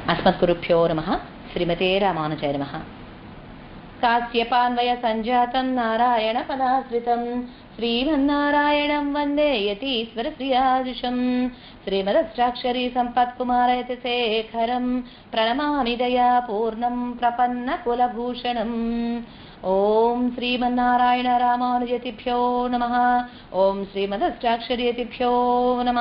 అస్మద్గురుభ్యో నమ శ్రీమతే రామానుజాయ నమ కాశ్యపాన్వయ సంజాతం నారాయణ పదాశ్రితం శ్రీమన్నారాయణం వందే యతీశ్వర శ్రియాజుషం శ్రీమదష్టాక్షరీ సంపత్కుమారయతి శేఖరం ప్రణమామి దయా పూర్ణం ప్రపన్న కులభూషణం ఓం శ్రీమన్నారాయణ రామానుజతిభ్యో నమ ఓం శ్రీమదష్టాక్షరీయతిభ్యో నమ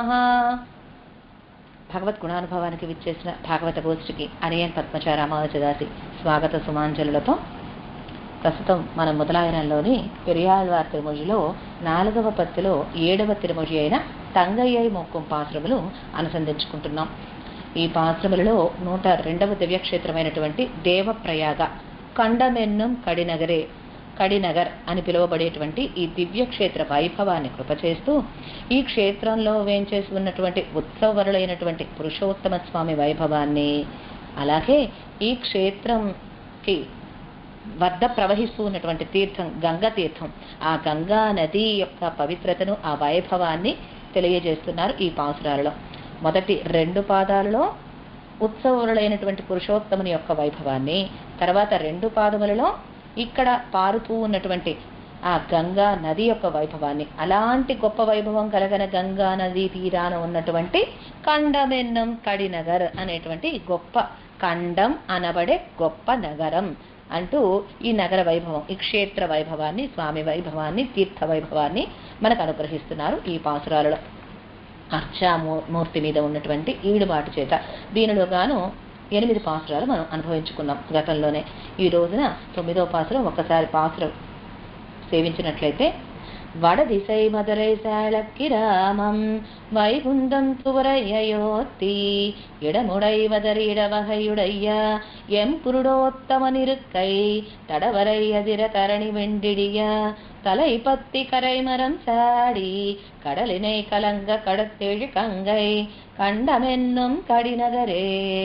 భగవత్ గుణానుభవానికి విచ్చేసిన భాగవత గోష్ఠికి అనేయం పద్మచ రామానుజదాసి స్వాగత సుమాంజలులతో ప్రస్తుతం మన మొదలాయనంలోని పెరియాళ్వార్ తిరుమొழிలో నాలుగవ పత్తిలో ఏడవ తిరుమొഴి అయిన తంగయ్య మొక్కం పాశ్రములు అనుసంధించుకుంటున్నాం ఈ పాశ్రములలో నూట రెండవ దివ్యక్షేత్రమైనటువంటి దేవప్రయాగ కండమెన్నం కడినగరే కడినగర్ అని పిలువబడేటువంటి ఈ దివ్యక్షేత్ర వైభవాన్ని కృపచేస్తూ ఈ క్షేత్రంలో వేంచేసి ఉన్నటువంటి ఉత్సవరులైనటువంటి పురుషోత్తమ స్వామి వైభవాన్ని అలాగే ఈ క్షేత్రంకి వద్ద ప్రవహిస్తూ ఉన్నటువంటి తీర్థం గంగా తీర్థం ఆ గంగా నది యొక్క పవిత్రతను ఆ వైభవాన్ని తెలియజేస్తున్నారు ఈ పాసురాలలో మొదటి రెండు పాదాలలో ఉత్సవులైనటువంటి పురుషోత్తముని యొక్క వైభవాన్ని తర్వాత రెండు పాదములలో ఇక్కడ పారుతూ ఉన్నటువంటి ఆ గంగా నది యొక్క వైభవాన్ని అలాంటి గొప్ప వైభవం కలగన గంగా నది తీరాన ఉన్నటువంటి కండమెన్నం కడినగర్ అనేటువంటి గొప్ప కండం అనబడే గొప్ప నగరం అంటూ ఈ నగర వైభవం ఈ క్షేత్ర వైభవాన్ని స్వామి వైభవాన్ని తీర్థ వైభవాన్ని మనకు అనుగ్రహిస్తున్నారు ఈ పాసురాలలో అర్చామూర్తి మీద ఉన్నటువంటి ఈడుబాటు చేత దీనిలో గాను ఎనిమిది పాసురాలు మనం అనుభవించుకున్నాం గతంలోనే ఈ రోజున తొమ్మిదో పాసురం ఒక్కసారి పాసురం సేవించినట్లయితే వడదిశై మధురై శాళక్కి రామం వైகுந்தం துவரையோத்தி இடமுடை வதறிடவகையுடைய எம்புருடோத்தம நிருக்கை தடவரை அதிர தரணி வெண்டிடிய தலை பத்தி கரைமரம் சாடி கடலினை கலங்க கடத்தெழு கங்கை కండమెన్నం కడినగరే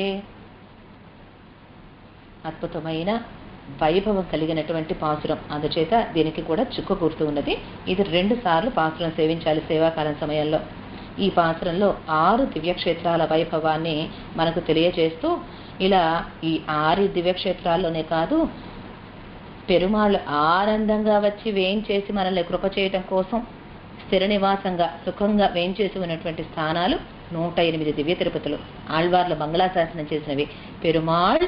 అద్భుతమైన వైభవం కలిగినటువంటి పాసురం అందుచేత దీనికి కూడా చుక్క గుర్తు ఉన్నది ఇది రెండు సార్లు పాసురం సేవించాలి సేవాకాలం సమయంలో ఈ పాసురంలో ఆరు దివ్యక్షేత్రాల వైభవాన్ని మనకు తెలియజేస్తూ ఇలా ఈ ఆరు దివ్యక్షేత్రాల్లోనే కాదు పెరుమాళ్ళు ఆనందంగా వచ్చి వేయించేసి మనల్ని కృప చేయటం కోసం స్థిర నివాసంగా సుఖంగా వేయించేసి ఉన్నటువంటి స్థానాలు నూట ఎనిమిది దివ్య తిరుపతులు ఆళ్వార్లు మంగళాశాసనం చేసినవి పెరుమాళ్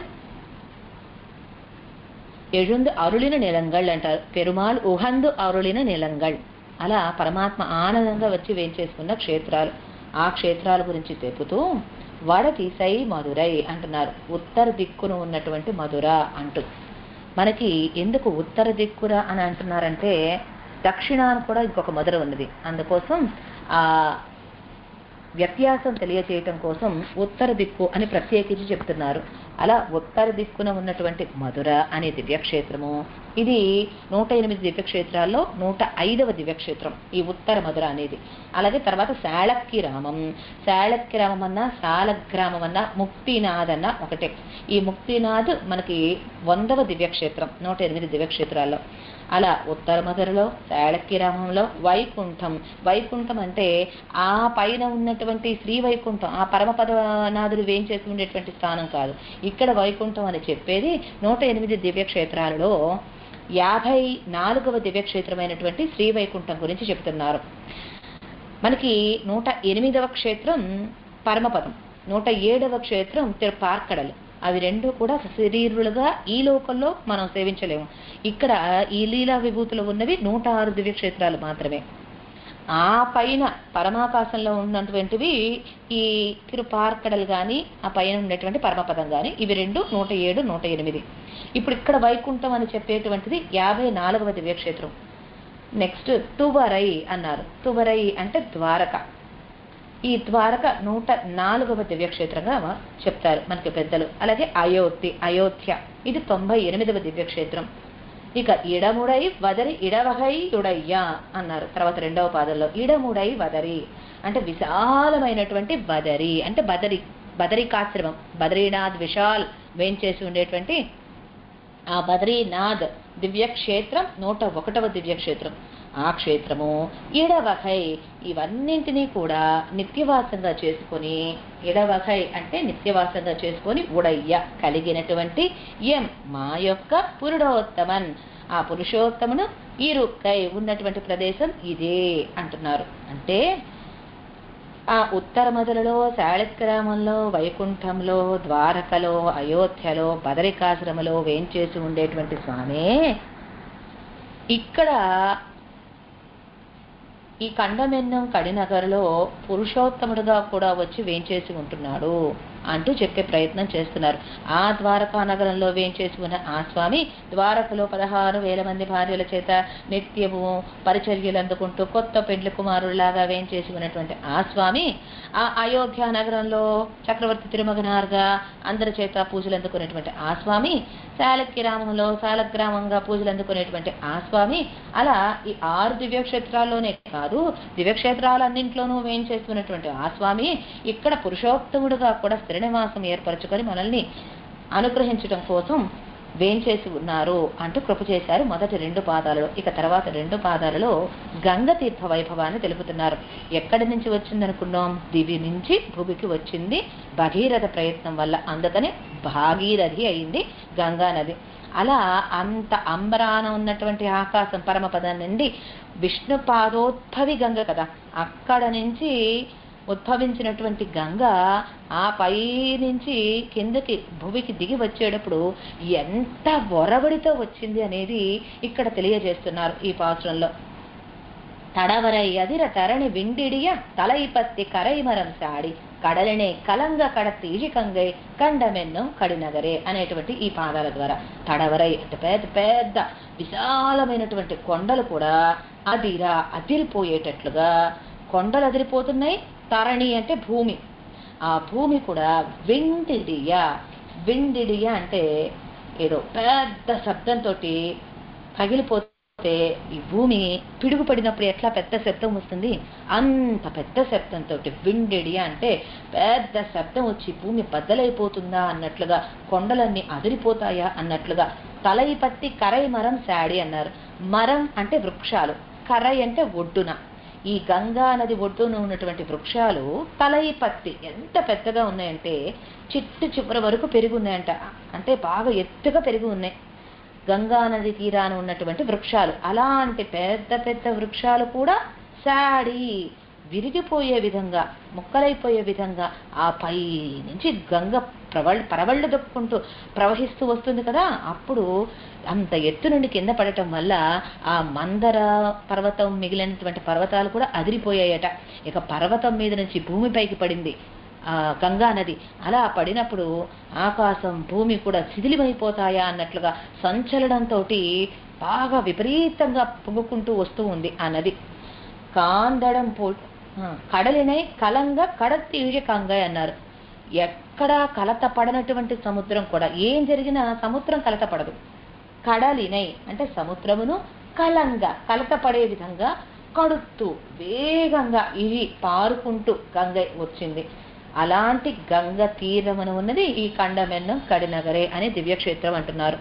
எழுந்து అరుளிన నిలంగళ్ అంటారు పెరుమాళ్ ఉహందు అరుளிన నిలంగళ్ అలా పరమాత్మ ఆనందంగా వచ్చి వేంచేసుకున్న క్షేత్రాలు ఆ క్షేత్రాల గురించి తెలుపుతూ వడతీసై మధురై అంటున్నారు ఉత్తర దిక్కున ఉన్నటువంటి మధుర అంటూ మనకి ఎందుకు ఉత్తర దిక్కుర అని అంటున్నారంటే దక్షిణాన్ని కూడా ఇంకొక మధుర ఉన్నది అందుకోసం ఆ వ్యత్యాసం తెలియచేయటం కోసం ఉత్తర దిక్కు అని ప్రత్యేకించి చెప్తున్నారు అలా ఉత్తర దిక్కున ఉన్నటువంటి మధుర అనే దివ్యక్షేత్రము ఇది నూట ఎనిమిది దివ్యక్షేత్రాల్లో నూట ఐదవ దివ్యక్షేత్రం ఈ ఉత్తర మధుర అనేది అలాగే తర్వాత శాళక్కి రామం శాళక్కి రామం అన్న శాలగ్రామం అన్న ముక్తినాథ్ అన్న ఒకటే ఈ ముక్తినాథ్ మనకి వందవ దివ్యక్షేత్రం నూట ఎనిమిది దివ్యక్షేత్రాల్లో అలా ఉత్తర మధురలో శాళక్కి రామంలో వైకుంఠం వైకుంఠం అంటే ఆ పైన ఉన్నటువంటి శ్రీ వైకుంఠం ఆ పరమపదనాథుడు వేంచేసి ఉండేటువంటి స్థానం కాదు ఇక్కడ వైకుంఠం అని చెప్పేది నూట ఎనిమిది దివ్యక్షేత్రాలలో యాభై నాలుగవ దివ్యక్షేత్రమైనటువంటి శ్రీ వైకుంఠం గురించి చెప్తున్నారు మనకి నూట ఎనిమిదవ క్షేత్రం పరమపదం నూట ఏడవ క్షేత్రం తిరుపార్కడలు అవి రెండు కూడా శరీరులుగా ఈ లోకంలో మనం సేవించలేము ఇక్కడ ఈ లీలా విభూతులు ఉన్నవి నూట ఆరు దివ్యక్షేత్రాలు మాత్రమే ఆ పైన పరమాకాశంలో ఉన్నటువంటివి ఈ తిరుపార్కడలు కానీ ఆ పైన ఉండేటువంటి పరమపదం కానీ ఇవి రెండు నూట ఏడు నూట ఎనిమిది ఇప్పుడు ఇక్కడ వైకుంఠం అని చెప్పేటువంటిది యాభై నాలుగవ దివ్యక్షేత్రం నెక్స్ట్ తువరై అన్నారు తువరై అంటే ద్వారక ఈ ద్వారక నూట నాలుగవ దివ్యక్షేత్రంగా చెప్తారు మనకి పెద్దలు అలాగే అయోధ్య అయోధ్య ఇది తొంభై ఎనిమిదవ దివ్యక్షేత్రం ఇక ఇడముడై వదరి ఇడవహై యుడయ్యా అన్నారు తర్వాత రెండవ పాదంలో ఇడముడై వదరి అంటే విశాలమైనటువంటి బదరి అంటే బదరి బదరికాశ్రమం బద్రీనాథ్ విశాల్ వేంచేసి ఉండేటువంటి ఆ బద్రీనాథ్ దివ్యక్షేత్రం నూట ఒకటవ దివ్యక్షేత్రం ఆ క్షేత్రము ఇడవకై ఇవన్నింటినీ కూడా నిత్యవాసంగా చేసుకొని ఇడవకై అంటే నిత్యవాసంగా చేసుకొని ఉడయ్య కలిగినటువంటి ఎం మా యొక్క పురుడోత్తమన్ ఆ పురుషోత్తమును ఇరుక్కై ఉన్నటువంటి ప్రదేశం ఇదే అంటున్నారు అంటే ఆ ఉత్తర మధులలో శాళగ్రామంలో వైకుంఠంలో ద్వారకలో అయోధ్యలో బదరికాశ్రమలో వేంచేసి ఉండేటువంటి స్వామి ఇక్కడ ఈ కండమెన్నం కడినగర్లో పురుషోత్తముడుగా కూడా వచ్చి వేంచేసి ఉంటున్నాడు అంటూ చెప్పే ప్రయత్నం చేస్తున్నారు ఆ ద్వారకా నగరంలో వేంచేసి ఉన్న ఆ స్వామి ద్వారకలో పదహారు వేల మంది భార్యల చేత నిత్యము పరిచర్యలు అందుకుంటూ కొత్త పెండ్లి కుమారుడిలాగా వేంచేసి ఉన్నటువంటి ఆ స్వామి ఆ అయోధ్య నగరంలో చక్రవర్తి తిరుమగనార్గా అందరి చేత పూజలు అందుకునేటువంటి ఆ స్వామి శాలగ్రామంలో శాలగ్రామంగా పూజలు అందుకునేటువంటి ఆ స్వామి అలా ఈ ఆరు దివ్యక్షేత్రాల్లోనే కాదు దివ్యక్షేత్రాలన్నింట్లోనూ వేయించేస్తున్నటువంటి ఆ స్వామి ఇక్కడ పురుషోత్తముడుగా కూడా స్థిర నివాసం ఏర్పరచుకొని మనల్ని అనుగ్రహించడం కోసం వేంచేసి ఉన్నారు అంటూ కృప చేశారు మొదటి రెండు పాదాలలో ఇక తర్వాత రెండు పాదాలలో గంగ తీర్థ వైభవాన్ని తెలుపుతున్నారు ఎక్కడి నుంచి వచ్చిందనుకున్నాం దివి నుంచి భూమికి వచ్చింది భగీరథ ప్రయత్నం వల్ల అందుకని భాగీరథి అయింది గంగా నది అలా అంత అంబరాన ఉన్నటువంటి ఆకాశం పరమపదం నుండి విష్ణు పాదోద్భవి గంగ కదా అక్కడ నుంచి ఉద్భవించినటువంటి గంగ ఆ పై నుంచి కిందకి భూమికి దిగి వచ్చేటప్పుడు ఎంత ఒరవడితో వచ్చింది అనేది ఇక్కడ తెలియజేస్తున్నారు ఈ పాత్రంలో తడవరై అదిర తరణి విండిడియ తలైపత్తి కరైమరం సాడి కడలనే కలంగ కడత్తి ఇజికంగై కండమెన్నం కడినగరే అనేటువంటి ఈ పాదాల ద్వారా తడవరై అంటే పెద్ద పెద్ద విశాలమైనటువంటి కొండలు కూడా అదిర అదిరిపోయేటట్లుగా కొండలు అదిరిపోతున్నాయి తరణి అంటే భూమి ఆ భూమి కూడా విండిడియ విండిడియ అంటే ఏదో పెద్ద శబ్దంతో పగిలిపోతే ఈ భూమి పిడుగు పడినప్పుడు ఎట్లా పెద్ద శబ్దం వస్తుంది అంత పెద్ద శబ్దంతో విండెడి అంటే పెద్ద శబ్దం వచ్చి భూమి బద్దలైపోతుందా అన్నట్లుగా కొండలన్నీ అదిరిపోతాయా అన్నట్లుగా తలై పత్తి కరై మరం శాడి అన్నారు మరం అంటే వృక్షాలు కరై అంటే ఒడ్డున ఈ గంగా నది ఒడ్డున ఉన్నటువంటి వృక్షాలు తలై పత్తి ఎంత పెద్దగా ఉన్నాయంటే చిట్టు చివరి వరకు పెరిగి ఉన్నాయంట అంటే బాగా ఎత్తుగా పెరిగి ఉన్నాయి గంగా నది తీరాన ఉన్నటువంటి వృక్షాలు అలాంటి పెద్ద పెద్ద వృక్షాలు కూడా శాడి విరిగిపోయే విధంగా ముక్కలైపోయే విధంగా ఆ పై నుంచి గంగ ప్రవళ్ పరవళ్ళు దొక్కుంటూ ప్రవహిస్తూ వస్తుంది కదా అప్పుడు అంత ఎత్తు నుండి కింద పడటం వల్ల ఆ మందర పర్వతం మిగిలినటువంటి పర్వతాలు కూడా అదిరిపోయాయట ఇక పర్వతం మీద నుంచి భూమిపైకి పడింది ఆ గంగా నది అలా పడినప్పుడు ఆకాశం భూమి కూడా శిథిలిమైపోతాయా అన్నట్లుగా సంచలనంతో బాగా విపరీతంగా పొంగుకుంటూ వస్తూ ఉంది ఆ నది కాందడం పో ఆ, కడలినై కలంగా కడత్తి కంగ అన్నారు ఎక్కడా కలత పడనటువంటి సముద్రం కూడా ఏం జరిగినా సముద్రం కలత పడదు కడలినై అంటే సముద్రమును కలంగా కలత పడే విధంగా కడుతూ వేగంగా ఇవి పారుకుంటూ గంగ వచ్చింది అలాంటి గంగ తీరమున ఉన్నది ఈ కండమెన్నం కడినగరే అని దివ్యక్షేత్రం అంటున్నారు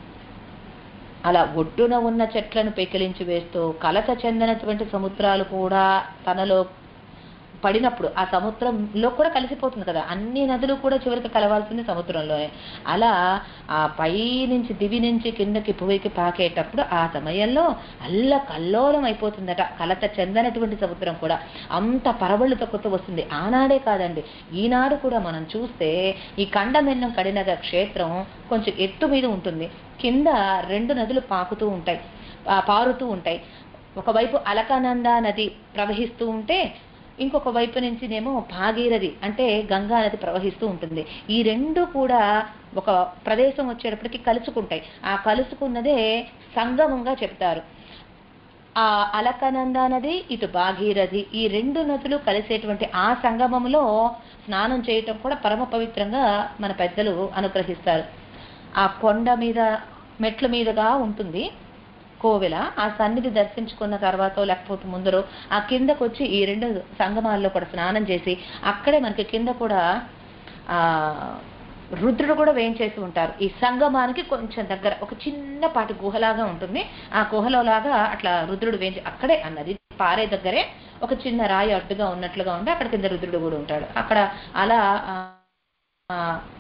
అలా ఒడ్డున ఉన్న చెట్లను పెకిలించి వేస్తూ కలత చెందినటువంటి సముద్రాలు కూడా తనలో పడినప్పుడు ఆ సముద్రంలో కూడా కలిసిపోతుంది కదా అన్ని నదులు కూడా చివరికి కలవాల్సింది సముద్రంలోనే అలా ఆ పై నుంచి దివి నుంచి కిందకి భూమికి పాకేటప్పుడు ఆ సమయంలో అల్ల కల్లోలం అయిపోతుందట కలత చెందనటువంటి సముద్రం కూడా అంత పరవళ్ళు తొక్కుతూ వస్తుంది ఆనాడే కాదండి ఈనాడు కూడా మనం చూస్తే ఈ కండమెన్నం కడినగ క్షేత్రం కొంచెం ఎత్తు మీద ఉంటుంది కింద రెండు నదులు పాకుతూ ఉంటాయి ఆ, పారుతూ ఉంటాయి ఒకవైపు అలకానంద నది ప్రవహిస్తూ ఉంటే ఇంకొక వైపు నుంచినేమో భాగీరథి అంటే గంగా నది ప్రవహిస్తూ ఉంటుంది ఈ రెండు కూడా ఒక ప్రదేశం వచ్చేటప్పటికి కలుసుకుంటాయి ఆ కలుసుకున్నదే సంగమంగా చెప్తారు ఆ అలకనంద నది ఇటు భాగీరథి ఈ రెండు నదులు కలిసేటువంటి ఆ సంగమంలో స్నానం చేయటం కూడా పరమ పవిత్రంగా మన పెద్దలు అనుగ్రహిస్తారు ఆ కొండ మీద మెట్ల మీదుగా ఉంటుంది కోవెల ఆ సన్నిధి దర్శించుకున్న తర్వాత లేకపోతే ముందరో ఆ కిందకు వచ్చి ఈ రెండు సంగమాల్లో కూడా స్నానం చేసి అక్కడే మనకి కింద కూడా ఆ రుద్రుడు కూడా వేయించేసి ఉంటారు ఈ సంగమానికి కొంచెం దగ్గర ఒక చిన్నపాటి గుహలాగా ఉంటుంది ఆ గుహలో లాగా అట్లా రుద్రుడు వేయించి అక్కడే అన్నది పారే దగ్గరే ఒక చిన్న రాయి అడ్డుగా ఉన్నట్లుగా ఉండి అక్కడ కింద రుద్రుడు కూడా ఉంటాడు అక్కడ అలా ఆ, ఆ,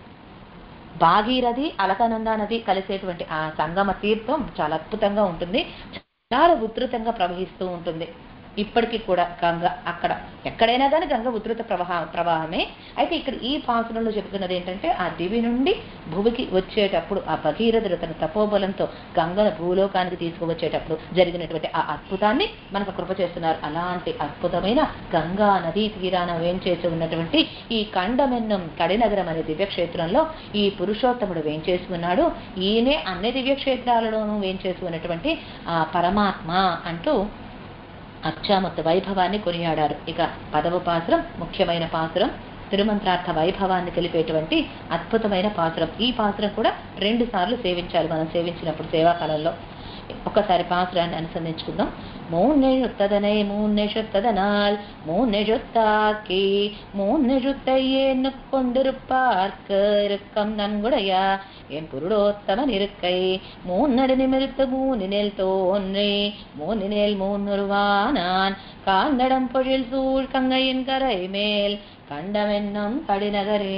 భాగీరథి అలకనంద నది కలిసేటువంటి ఆ సంగమ తీర్థం చాలా అద్భుతంగా ఉంటుంది చాలా ఉధృతంగా ప్రవహిస్తూ ఉంటుంది ఇప్పటికీ కూడా గంగ అక్కడ ఎక్కడైనా కానీ గంగ ఉధృత ప్రవాహ ప్రవాహమే అయితే ఇక్కడ ఈ పాసురంలో చెబుతున్నది ఏంటంటే ఆ దివి నుండి భూమికి వచ్చేటప్పుడు ఆ భగీరథుడు తన తపోబలంతో గంగను భూలోకానికి తీసుకువచ్చేటప్పుడు జరిగినటువంటి ఆ అద్భుతాన్ని మనకు కృప చేస్తున్నారు అలాంటి అద్భుతమైన గంగా నదీ తీరాన వేంచేసి ఉన్నటువంటి ఈ కండమెన్నం కడినగరం అనే దివ్యక్షేత్రంలో ఈ పురుషోత్తముడు వేంచేసి ఉన్నాడు ఈయనే అన్ని దివ్యక్షేత్రాలలోనూ వేంచేసి ఉన్నటువంటి ఆ పరమాత్మ అంటూ అక్షామత్త వైభవాన్ని కొనియాడారు ఇక పదవ పాసురం ముఖ్యమైన పాసురం తిరుమంత్రార్థ వైభవాన్ని తెలిపేటువంటి అద్భుతమైన పాసురం ఈ పాసురం కూడా రెండు సార్లు సేవించాలి మనం సేవించినప్పుడు సేవాకాలంలో ఒక్కసారి పాసురాన్ని అనుసంధించుకుందాం మూన్నెഴുത്തதனை மூன்னெழுத்ததனால் மூன்னெழுத்தாக்கி மூன்னெழுத்தையேன்னு கொண்டிருப்பார்க்கு இறுக்கம் நன்குடையா என் பொருளோத்தமன் இருக்கை மூன்னடி நிமிர்த்து மூனினேல் தோன்றி மூனினேல் மூன்னுருவானான் காந்தடம் பொழில் சூழ் கங்கையின் கரை மேல் కండమెన్నం కడినగరే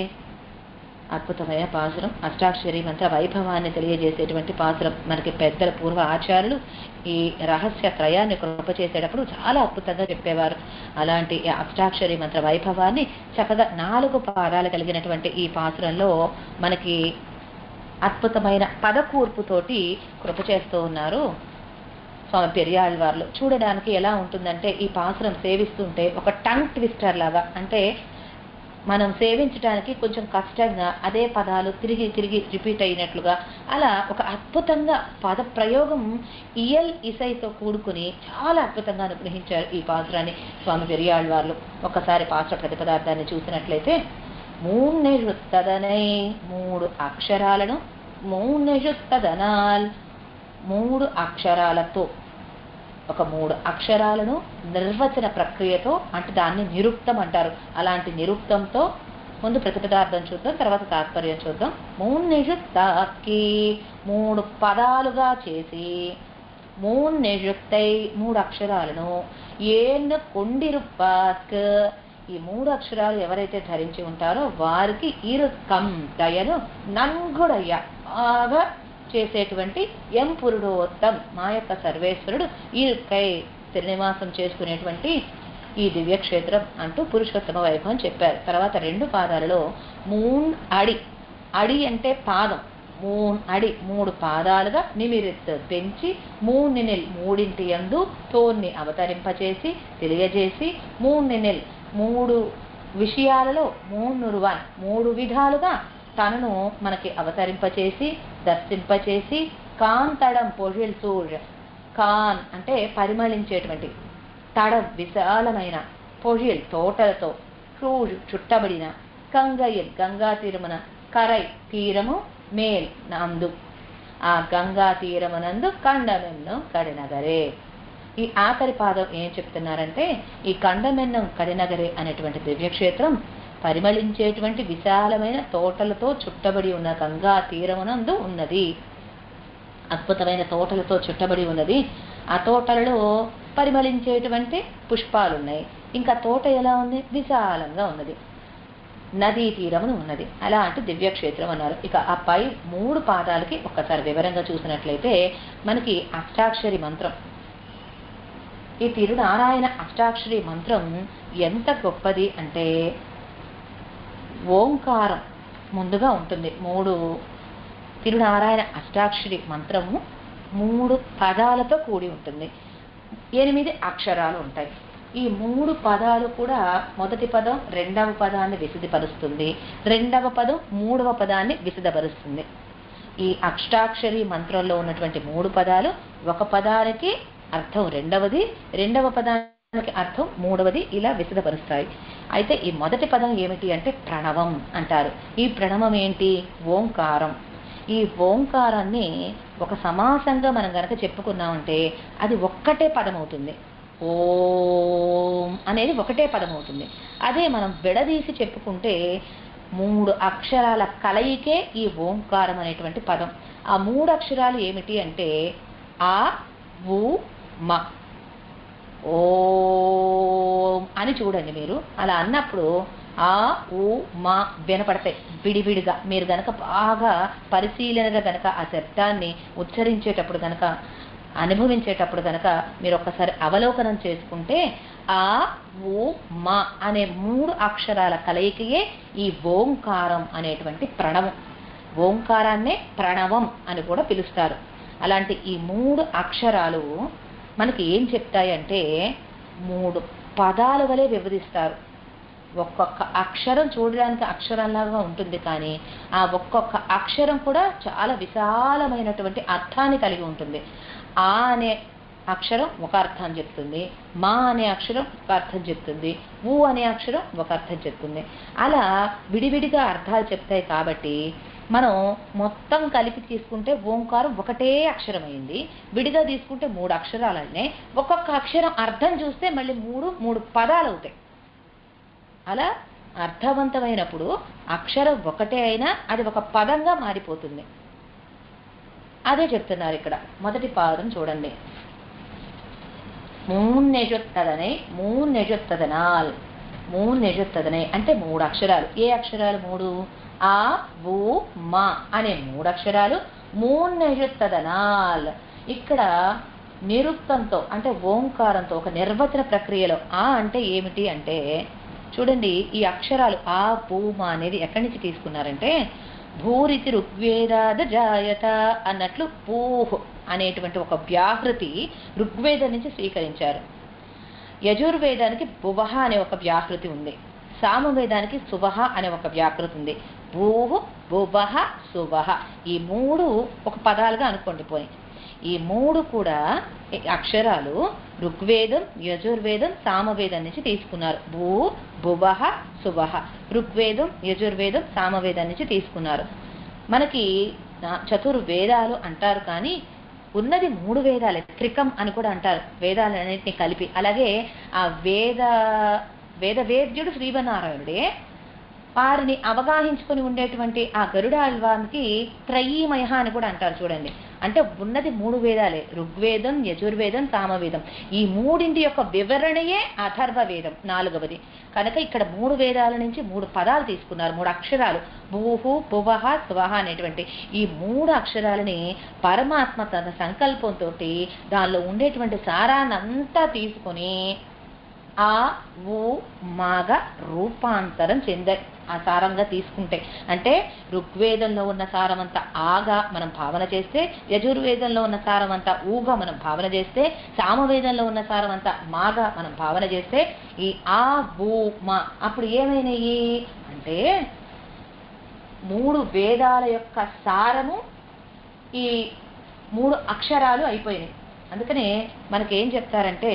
అద్భుతమైన పాసురం అష్టాక్షరి మంత్ర వైభవాన్ని తెలియజేసేటువంటి పాసురం మనకి పెద్దల పూర్వ ఆచార్యులు ఈ రహస్య త్రయాన్ని కృప చేసేటప్పుడు చాలా అద్భుతంగా చెప్పేవారు అలాంటి ఈ అష్టాక్షరి మంత్ర వైభవాన్ని చక్కగా నాలుగు పాదాలు కలిగినటువంటి ఈ పాసురంలో మనకి అద్భుతమైన పదకూర్పుతోటి కృప చేస్తూ ఉన్నారు స్వామి పెరియాళ్ళ వారు చూడడానికి ఎలా ఉంటుందంటే ఈ పాసురం సేవిస్తుంటే ఒక టంగ్ ట్విస్టర్ లాగా అంటే మనం సేవించడానికి కొంచెం కష్టంగా అదే పదాలు తిరిగి తిరిగి రిపీట్ అయినట్లుగా అలా ఒక అద్భుతంగా పద ప్రయోగం ఇయల్ ఇసైతో కూడుకుని చాలా అద్భుతంగా అనుగ్రహించారు ఈ పాసురాన్ని స్వామి పెరియాళ్ళ వాళ్ళు ఒకసారి పాత్ర ప్రతిపదార్థాన్ని చూసినట్లయితే మూన్నెഴുത്തదనై మూడు అక్షరాలను మూన్నెഴുത്തదనాల్ మూడు అక్షరాలతో ఒక మూడు అక్షరాలను నిర్వచన ప్రక్రియతో అంటే దాన్ని నిరుక్తం అంటారు అలాంటి నిరుక్తంతో ముందు ప్రతిపదార్థం చూద్దాం తర్వాత తాత్పర్యం చూద్దాం మూన్నెഴുത്താക്കി మూడు పదాలుగా చేసి మూన్నెഴുത്തై మూడు అక్షరాలను ఏను కొండిరుపాక్ ఈ మూడు అక్షరాలు ఎవరైతే ధరించి ఉంటారో వారికి ఇరుక్కం దయను నంగుడయ్య బాగా చేసేటువంటి ఎం పురుడోత్తం మా యొక్క సర్వేశ్వరుడు ఇరుక్కై శ్రీనివాసం చేసుకునేటువంటి ఈ దివ్యక్షేత్రం అంటూ పురుషోత్తమ వైభవం చెప్పారు తర్వాత రెండు పాదాలలో మూన్ అడి అడి అంటే పాదం మూన్ అడి మూడు పాదాలుగా నిమిరెత్తు పెంచి మూనినెల్ మూడింటి యందు తోన్ని అవతరింపచేసి తెలియజేసి మూనినెల్ మూడు విషయాలలో మూనురువన్ మూడు విధాలుగా తనను మనకి అవతరింపచేసి దర్శింపచేసి కాంతడం పొజిల్ సూర్ కాన్ అంటే పరిమళించేటువంటి తడం విశాలమైన పొజిల్ తోటలతో సూర్ చుట్టబడిన కంగయిల్ గంగా తీరమున కరై తీరము మేల్ నందు ఆ గంగా తీరమునందు కండమెన్ను కడినగరే ఈ ఆఖరి పాదం ఏం చెప్తున్నారంటే ఈ కండమెన్నం కడినగరే అనేటువంటి దివ్యక్షేత్రం పరిమళించేటువంటి విశాలమైన తోటలతో చుట్టబడి ఉన్న గంగా తీరమునందు ఉన్నది అద్భుతమైన తోటలతో చుట్టబడి ఉన్నది ఆ తోటలలో పరిమళించేటువంటి పుష్పాలు ఉన్నాయి ఇంకా తోట ఎలా ఉంది విశాలంగా ఉన్నది నదీ తీరమును ఉన్నది అలాంటి దివ్యక్షేత్రం అన్నారు ఇక ఆ పై మూడు పాదాలకి ఒక్కసారి వివరంగా చూసినట్లయితే మనకి అష్టాక్షరి మంత్రం ఈ తిరునారాయణ అష్టాక్షరి మంత్రం ఎంత గొప్పది అంటే ఓంకారం ముందుగా ఉంటుంది మూడు తిరునారాయణ అష్టాక్షరి మంత్రము మూడు పదాలతో కూడి ఉంటుంది ఎనిమిది అక్షరాలు ఉంటాయి ఈ మూడు పదాలు కూడా మొదటి పదం రెండవ పదాన్ని విశదపరుస్తుంది రెండవ పదం మూడవ పదాన్ని విశదపరుస్తుంది ఈ అష్టాక్షరి మంత్రంలో ఉన్నటువంటి మూడు పదాలు ఒక పదానికి అర్థం రెండవది రెండవ పదానికి అర్థం మూడవది ఇలా విశదపరుస్తాయి అయితే ఈ మొదటి పదం ఏమిటి అంటే ప్రణవం అంటారు ఈ ప్రణవం ఏంటి ఓంకారం ఈ ఓంకారాన్ని ఒక సమాసంగా మనం గనక చెప్పుకున్నామంటే అది ఒక్కటే పదం అవుతుంది ఓం అనేది ఒకటే పదం అవుతుంది అదే మనం విడదీసి చెప్పుకుంటే మూడు అక్షరాల కలయికే ఈ ఓంకారం అనేటువంటి పదం ఆ మూడు అక్షరాలు ఏమిటి అంటే ఆ ఊ మ ఓం అని చూడండి మీరు అలా అన్నప్పుడు ఆ ఊ మా వినపడతాయి విడివిడిగా మీరు గనక బాగా పరిశీలనగా గనక ఆ శబ్దాన్ని ఉచ్చరించేటప్పుడు గనక అనుభవించేటప్పుడు గనక మీరు ఒక్కసారి అవలోకనం చేసుకుంటే ఆ ఊ మా అనే మూడు అక్షరాల కలయికయే ఈ ఓంకారం అనేటువంటి ప్రణవం ఓంకారాన్నే ప్రణవం అని కూడా పిలుస్తారు అలాంటి ఈ మూడు అక్షరాలు మనకి ఏం చెప్తాయంటే మూడు పదాల వలె వివరిస్తారు ఒక్కొక్క అక్షరం చూడడానికి అక్షరంలాగా ఉంటుంది కానీ ఆ ఒక్కొక్క అక్షరం కూడా చాలా విశాలమైనటువంటి అర్థాన్ని కలిగి ఉంటుంది ఆ అనే అక్షరం ఒక అర్థం చెప్తుంది మా అనే అక్షరం ఒక అర్థం చెప్తుంది ఊ అనే అక్షరం ఒక అర్థం చెప్తుంది అలా విడివిడిగా అర్థాలు చెప్తాయి కాబట్టి మనం మొత్తం కలిపి తీసుకుంటే ఓంకారం ఒకటే అక్షరం అయింది విడిగా తీసుకుంటే మూడు అక్షరాలు అయినాయి ఒక్కొక్క అక్షరం అర్థం చూస్తే మళ్ళీ మూడు మూడు పదాలు అవుతాయి అలా అర్థవంతమైనప్పుడు అక్షరం ఒకటే అయినా అది ఒక పదంగా మారిపోతుంది అదే చెప్తున్నారు ఇక్కడ మొదటి పాదం చూడండి మూన్నెజొత్తదనై మూన్నెజొత్తదనాల్ మూన్నెజొత్తదనై అంటే మూడు అక్షరాలు ఏ అక్షరాలు మూడు ఆ ఊ మా అనే మూడు అక్షరాలు మూన్నెజొత్తదనాల్ ఇక్కడ నిరుక్తంతో అంటే ఓంకారంతో ఒక నిర్వచన ప్రక్రియలో ఆ అంటే ఏమిటి అంటే చూడండి ఈ అక్షరాలు ఆ పూ మా అనేది ఎక్కడి నుంచి తీసుకున్నారంటే భూరితి ఋగ్వేదాద జాయత అన్నట్లు పూహ్ అనేటువంటి ఒక వ్యాహృతి ఋగ్వేదం నుంచి స్వీకరించారు యజుర్వేదానికి భువహ అనే ఒక వ్యాహృతి ఉంది సామవేదానికి సువహ అనే ఒక వ్యాకృతి ఉంది భూహు భువహ సువహ ఈ మూడు ఒక పదాలుగా అనుకోండి పోయి ఈ మూడు కూడా ఈ అక్షరాలు ఋగ్వేదం యజుర్వేదం సామవేదం నుంచి తీసుకున్నారు భూ భువహ సువహ ఋగ్వేదం యజుర్వేదం సామవేదం నుంచి తీసుకున్నారు మనకి నా- చతుర్వేదాలు అంటారు కానీ ఉన్నది మూడు వేదాలే త్రికం అని కూడా అంటారు వేదాలన్నింటినీ కలిపి అలాగే ఆ వేద వేద వేద్యుడు శ్రీవనారాయణుడే వారిని అవగాహించుకొని ఉండేటువంటి ఆ గరుడాల్వానికి త్రయీమయ అని కూడా అంటారు చూడండి అంటే ఉన్నది మూడు వేదాలే ఋగ్వేదం యజుర్వేదం సామవేదం ఈ మూడింటి యొక్క వివరణయే అథర్వ వేదం నాలుగవది కనుక ఇక్కడ మూడు వేదాల నుంచి మూడు పదాలు తీసుకున్నారు మూడు అక్షరాలు భూహు పువహ స్వహ అనేటువంటి ఈ మూడు అక్షరాలని పరమాత్మ తన సంకల్పంతో దానిలో ఉండేటువంటి సారాన్నంతా తీసుకొని ఆ ఊ మాగ రూపాంతరం చెందాయి ఆ సారంగా తీసుకుంటే అంటే ఋగ్వేదంలో ఉన్న సారం అంతా ఆగా మనం భావన చేస్తే యజుర్వేదంలో ఉన్న సారం అంతా ఊగా మనం భావన చేస్తే సామవేదంలో ఉన్న సారం అంతా మాగా మనం భావన చేస్తే ఈ ఆ ఊ మా అప్పుడు ఏమైనాయి అంటే మూడు వేదాల యొక్క సారము ఈ మూడు అక్షరాలు అయిపోయినాయి అందుకనే మనకేం చెప్తారంటే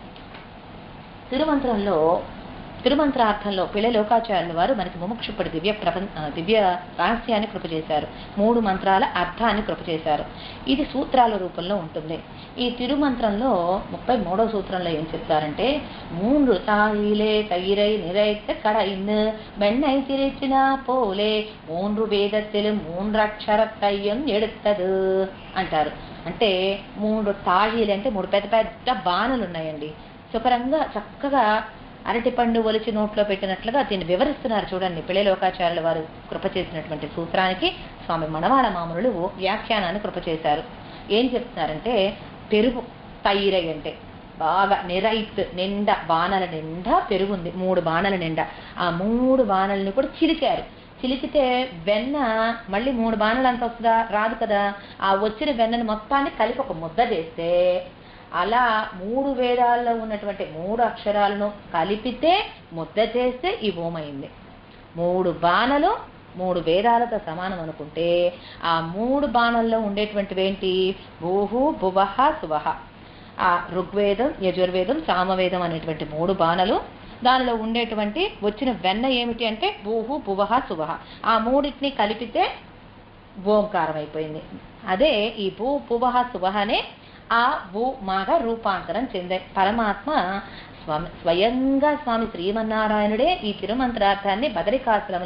తిరుమంత్రంలో తిరుమంత్రార్థంలో పిల్ల లోకాచార్యుల వారు మనకి ముముక్షుపడి దివ్య ప్రపంచ ఆ, దివ్య రహస్యాన్ని కృప చేశారు మూడు మంత్రాల అర్థాన్ని కృప చేశారు ఇది సూత్రాల రూపంలో ఉంటుంది ఈ తిరుమంత్రంలో ముప్పై మూడో సూత్రంలో ఏం చెప్తారంటే మూడు తాయిలే తయిరై நிறைத்த கடைந்து வெண்ணை திரிச்சினா போலே மூன்று వేదத்திலும் మూండ్రక్షరత్తయ్యం ఎడుత్తదు అంటారు అంటే మూడు తాళీలు అంటే మూడు పెద్ద పెద్ద బాణలు ఉన్నాయండి శుభ్రంగా చక్కగా అరటిపండు ఒలిచి నోట్లో పెట్టినట్లుగా దీన్ని వివరిస్తున్నారు చూడండి పిల్లలోకాచార్యుల వారు కృప చేసినటువంటి సూత్రానికి స్వామి మనవాళ మామూలు వ్యాఖ్యానాన్ని కృప చేశారు ఏం చెప్తున్నారంటే పెరుగు తైరై అంటే బాగా నిరైత్ నిండా బాణల నిండా పెరుగుంది మూడు బాణల నిండా ఆ మూడు బాణల్ని కూడా చిలికారు చిలికితే వెన్న మళ్ళీ మూడు బాణలు అంత వస్తుందా రాదు కదా ఆ వచ్చిన వెన్నను మొత్తాన్ని కలిపి ఒక ముద్ద చేస్తే అలా మూడు వేదాల్లో ఉన్నటువంటి మూడు అక్షరాలను కలిపితే ముద్ద చేస్తే ఈ ఓమైంది మూడు బాణలు మూడు వేదాలతో సమానం అనుకుంటే ఆ మూడు బాణల్లో ఉండేటువంటివి ఏంటి భూహు భువహ సువహ ఆ ఋగ్వేదం యజుర్వేదం సామవేదం అనేటువంటి మూడు బాణలు దానిలో ఉండేటువంటి వచ్చిన వెన్న ఏమిటి అంటే భూహు భువహ సువహ ఆ మూడింటిని కలిపితే ఓంకారం అయిపోయింది అదే ఈ భూ పువహ సువహనే ఆ భూ మాగ రూపాంతరం చెందే పరమాత్మ స్వామి స్వయంగా స్వామి శ్రీమన్నారాయణుడే ఈ తిరుమంత్రార్థాన్ని బదరికాశ్రమంలో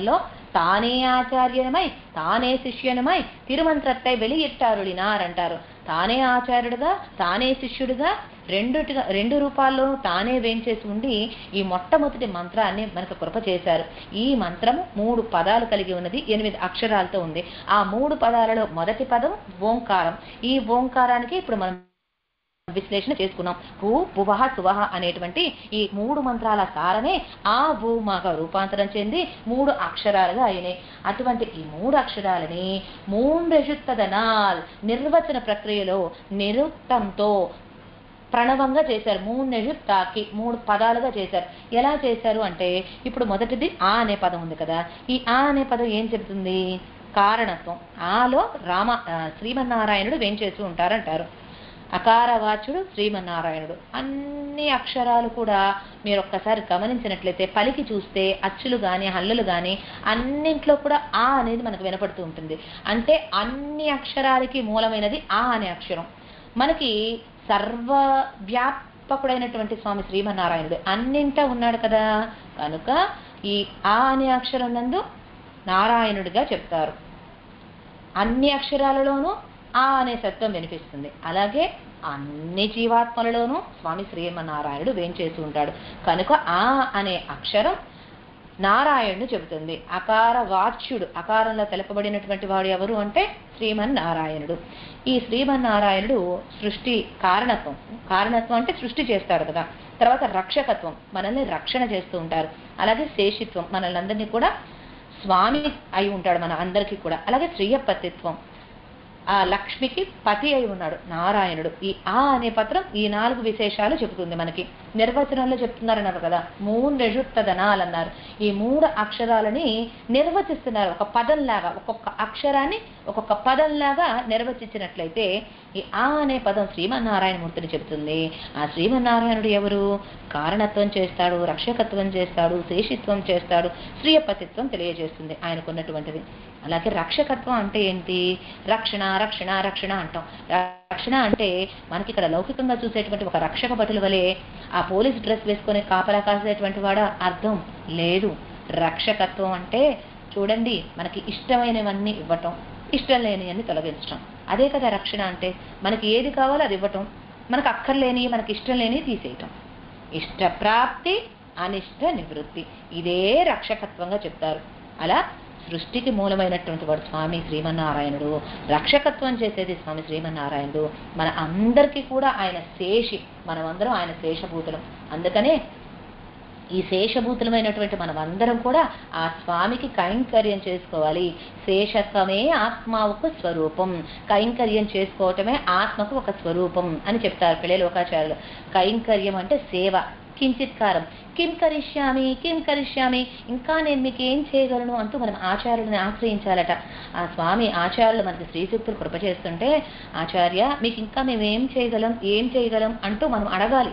తానే ఆచార్యనమై తానే శిష్యనమై తిరుమంత్రத்தை வெளியிட்டாருளிనార్ అంటారు తానే ఆచార్యుడుగా తానే శిష్యుడిగా రెండుటిగా రెండు రూపాల్లో తానే వేంచేసి ఉండి ఈ మొట్టమొదటి మంత్రాన్ని మనకు కృప చేశారు ఈ మంత్రము మూడు పదాలు కలిగి ఉన్నది ఎనిమిది అక్షరాలతో ఉంది ఆ మూడు పదాలలో మొదటి పదం ఓంకారం ఈ ఓంకారానికి ఇప్పుడు మనం విశ్లేషణ చేసుకున్నాం భూ భువహ సువహ అనేటువంటి ఈ మూడు మంత్రాల సారమే ఆ భూమాగా రూపాంతరం చెంది మూడు అక్షరాలుగా అయినాయి అటువంటి ఈ మూడు అక్షరాలని మూండెజుత్తదనాల్ నిర్వచన ప్రక్రియలో నిరుక్తంతో ప్రణవంగా చేశారు మూడు నెజుత్తాకి మూడు పదాలుగా చేశారు ఎలా చేశారు అంటే ఇప్పుడు మొదటిది ఆ అనే పదం ఉంది కదా ఈ ఆ అనే పదం ఏం చెబుతుంది కారణత్వం ఆలో రామ ఆ, శ్రీమన్నారాయణుడు వేంచేసి ఉంటారంటారు అకారవాచుడు శ్రీమన్నారాయణుడు అన్ని అక్షరాలు కూడా మీరు ఒక్కసారి గమనించినట్లయితే పలికి చూస్తే అచ్చులు కానీ హల్లులు కానీ అన్నింట్లో కూడా ఆ అనేది మనకు వినపడుతూ ఉంటుంది అంటే అన్ని అక్షరాలకి మూలమైనది ఆ అనే అక్షరం మనకి సర్వవ్యాపకుడైనటువంటి స్వామి శ్రీమన్నారాయణుడు అన్నింటా ఉన్నాడు కదా కనుక ఈ ఆ అనే అక్షరం నందు నారాయణుడిగా చెప్తారు అన్ని అక్షరాలలోనూ ఆ అనే శబ్దం వినిపిస్తుంది అలాగే అన్ని జీవాత్మలలోనూ స్వామి శ్రీమన్నారాయణుడు వేంచేసి ఉంటాడు కనుక ఆ అనే అక్షరం నారాయణుడు చెబుతుంది అకార వాచ్యుడు అకారంలో తెలపబడినటువంటి వాడు ఎవరు అంటే శ్రీమన్నారాయణుడు ఈ శ్రీమన్నారాయణుడు సృష్టి కారణత్వం కారణత్వం అంటే సృష్టి చేస్తాడు కదా తర్వాత రక్షకత్వం మనల్ని రక్షణ చేస్తూ ఉంటారు అలాగే శేషిత్వం మనల్ని అందరినీ కూడా స్వామి అయి ఉంటాడు మన అందరికీ కూడా అలాగే శ్రీయపతిత్వం ఆ లక్ష్మికి పతి అయి ఉన్నాడు నారాయణుడు ఈ ఆ అనే పత్రం ఈ నాలుగు విశేషాలు చెబుతుంది మనకి నిర్వచనంలో చెప్తున్నారన్నారు కదా మూడు రెజుత్తదనాలు అన్నారు ఈ మూడు అక్షరాలని నిర్వచిస్తున్నారు ఒక పదంలాగా ఒక్కొక్క అక్షరాన్ని ఒక్కొక్క పదంలాగా నిర్వచించినట్లయితే ఈ ఆ అనే పదం శ్రీమన్నారాయణమూర్తిని చెబుతుంది ఆ శ్రీమన్నారాయణుడు ఎవరు కారణత్వం చేస్తాడు రక్షకత్వం చేస్తాడు శేషిత్వం చేస్తాడు శ్రీయపతిత్వం తెలియజేస్తుంది ఆయనకున్నటువంటిది అలాగే రక్షకత్వం అంటే ఏంటి రక్షణ రక్షణ రక్షణ అంటాం రక్షణ అంటే మనకి ఇక్కడ లౌకికంగా చూసేటువంటి ఒక రక్షక భటుల వలె ఆ పోలీస్ డ్రెస్ వేసుకొని కాపలా కాసేటువంటి వాడ అర్థం లేదు రక్షకత్వం అంటే చూడండి మనకి ఇష్టమైనవన్నీ ఇవ్వటం ఇష్టం లేనివన్నీ తొలగించటం అదే కదా రక్షణ అంటే మనకి ఏది కావాలో అది ఇవ్వటం మనకు అక్కర్లేని మనకి ఇష్టం లేని తీసేయటం ఇష్టప్రాప్తి అనిష్ట నివృత్తి ఇదే రక్షకత్వంగా చెప్తారు అలా సృష్టికి మూలమైనటువంటి వాడు స్వామి శ్రీమన్నారాయణుడు రక్షకత్వం చేసేది స్వామి శ్రీమన్నారాయణుడు మన అందరికీ కూడా ఆయన శేషి మనమందరం ఆయన శేషభూతులం అందుకనే ఈ శేషభూతులమైనటువంటి మనమందరం కూడా ఆ స్వామికి కైంకర్యం చేసుకోవాలి శేషత్వమే ఆత్మావుకు స్వరూపం కైంకర్యం చేసుకోవటమే ఆత్మకు ఒక స్వరూపం అని చెప్తారు పిల్లలు లోకాచార్యులు కైంకర్యం అంటే సేవ కించిత్కారం కిం కరిష్యామి కిం కరిష్యామి ఇంకా నేను మీకు ఏం చేయగలను అంటూ మనం ఆచార్యులను ఆశ్రయించాలట ఆ స్వామి ఆచార్యులు మనకి శ్రీసూక్తులు కృప చేస్తుంటే ఆచార్య మీకు ఇంకా మేము ఏం చేయగలం ఏం చేయగలం అంటూ మనం అడగాలి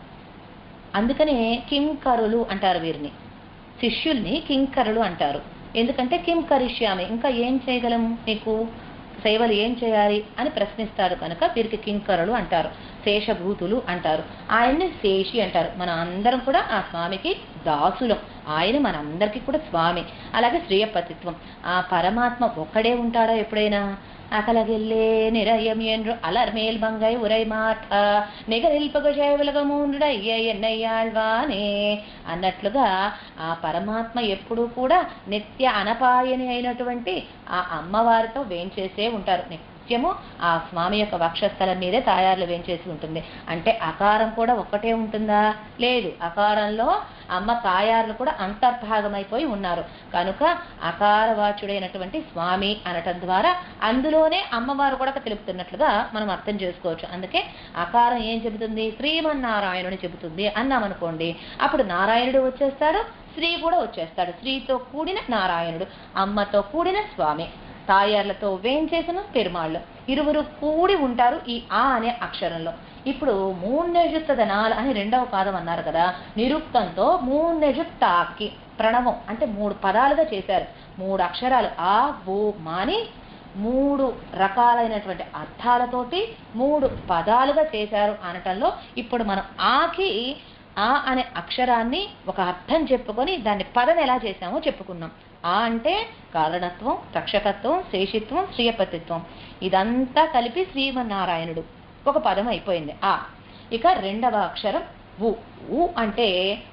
అందుకనే కింకరులు అంటారు వీరిని శిష్యుల్ని కింకరులు అంటారు ఎందుకంటే కిం కరిష్యామి ఇంకా ఏం చేయగలం నీకు సేవలు ఏం చేయాలి అని ప్రశ్నిస్తారు కనుక వీరికి కింకరులు అంటారు శేషభూతులు అంటారు ఆయన్ని శేషి అంటారు మన అందరం కూడా ఆ స్వామికి దాసులం ఆయన మనందరికీ కూడా స్వామి అలాగే శ్రీయపతిత్వం ఆ పరమాత్మ ఒక్కడే ఉంటాడా ఎప్పుడైనా అకలగిల్లే నిరయం என்று అలర్మేల్ మంగై ఉరై మాట నిగరిల్పగ చేవలగ మూండుడయ్య ఎన్నయ్యాళ్వానే అన్నట్లుగా ఆ పరమాత్మ ఎప్పుడూ కూడా నిత్య అనపాయని అయినటువంటి ఆ అమ్మవారితో వేంచేసే ఉంటారు నిత్యము ఆ స్వామి యొక్క వక్షస్థలం మీదే తాయారులు వేంచేసి ఉంటుంది అంటే అకారం కూడా ఒక్కటే ఉంటుందా లేదు అకారంలో అమ్మ తాయారులు కూడా అంతర్భాగమైపోయి ఉన్నారు కనుక అకారవాచుడైనటువంటి స్వామి అనటం ద్వారా అందులోనే అమ్మవారు కూడా తెలుపుతున్నట్లుగా మనం అర్థం చేసుకోవచ్చు అందుకే అకారం ఏం చెబుతుంది శ్రీమన్నారాయణుని చెబుతుంది అన్నామనుకోండి అప్పుడు నారాయణుడు వచ్చేస్తాడు శ్రీ కూడా వచ్చేస్తాడు శ్రీతో కూడిన నారాయణుడు అమ్మతో కూడిన స్వామి తాయార్లతో వేంచేసిన పెరుమాళ్ళు ఇరువురు కూడి ఉంటారు ఈ ఆ అనే అక్షరంలో ఇప్పుడు మూన్నెజుత్తదనాల్ అని రెండవ పాదం అన్నారు కదా నిరుక్తంతో మూన్నెజుత్తాకి ప్రణవం అంటే మూడు పదాలుగా చేశారు మూడు అక్షరాలు ఆ ఓ మాని మూడు రకాలైనటువంటి అర్థాలతోటి మూడు పదాలుగా చేశారు అనటంలో ఇప్పుడు మనం ఆకి ఆ అనే అక్షరాన్ని ఒక అర్థం చెప్పుకొని దాన్ని పదం ఎలా చేశామో చెప్పుకున్నాం ఆ అంటే కారణత్వం రక్షకత్వం శేషిత్వం శ్రీయపతిత్వం ఇదంతా కలిపి శ్రీమన్నారాయణుడు ఒక పదం అయిపోయింది ఆ ఇక రెండవ అక్షరం ఊ ఊ అంటే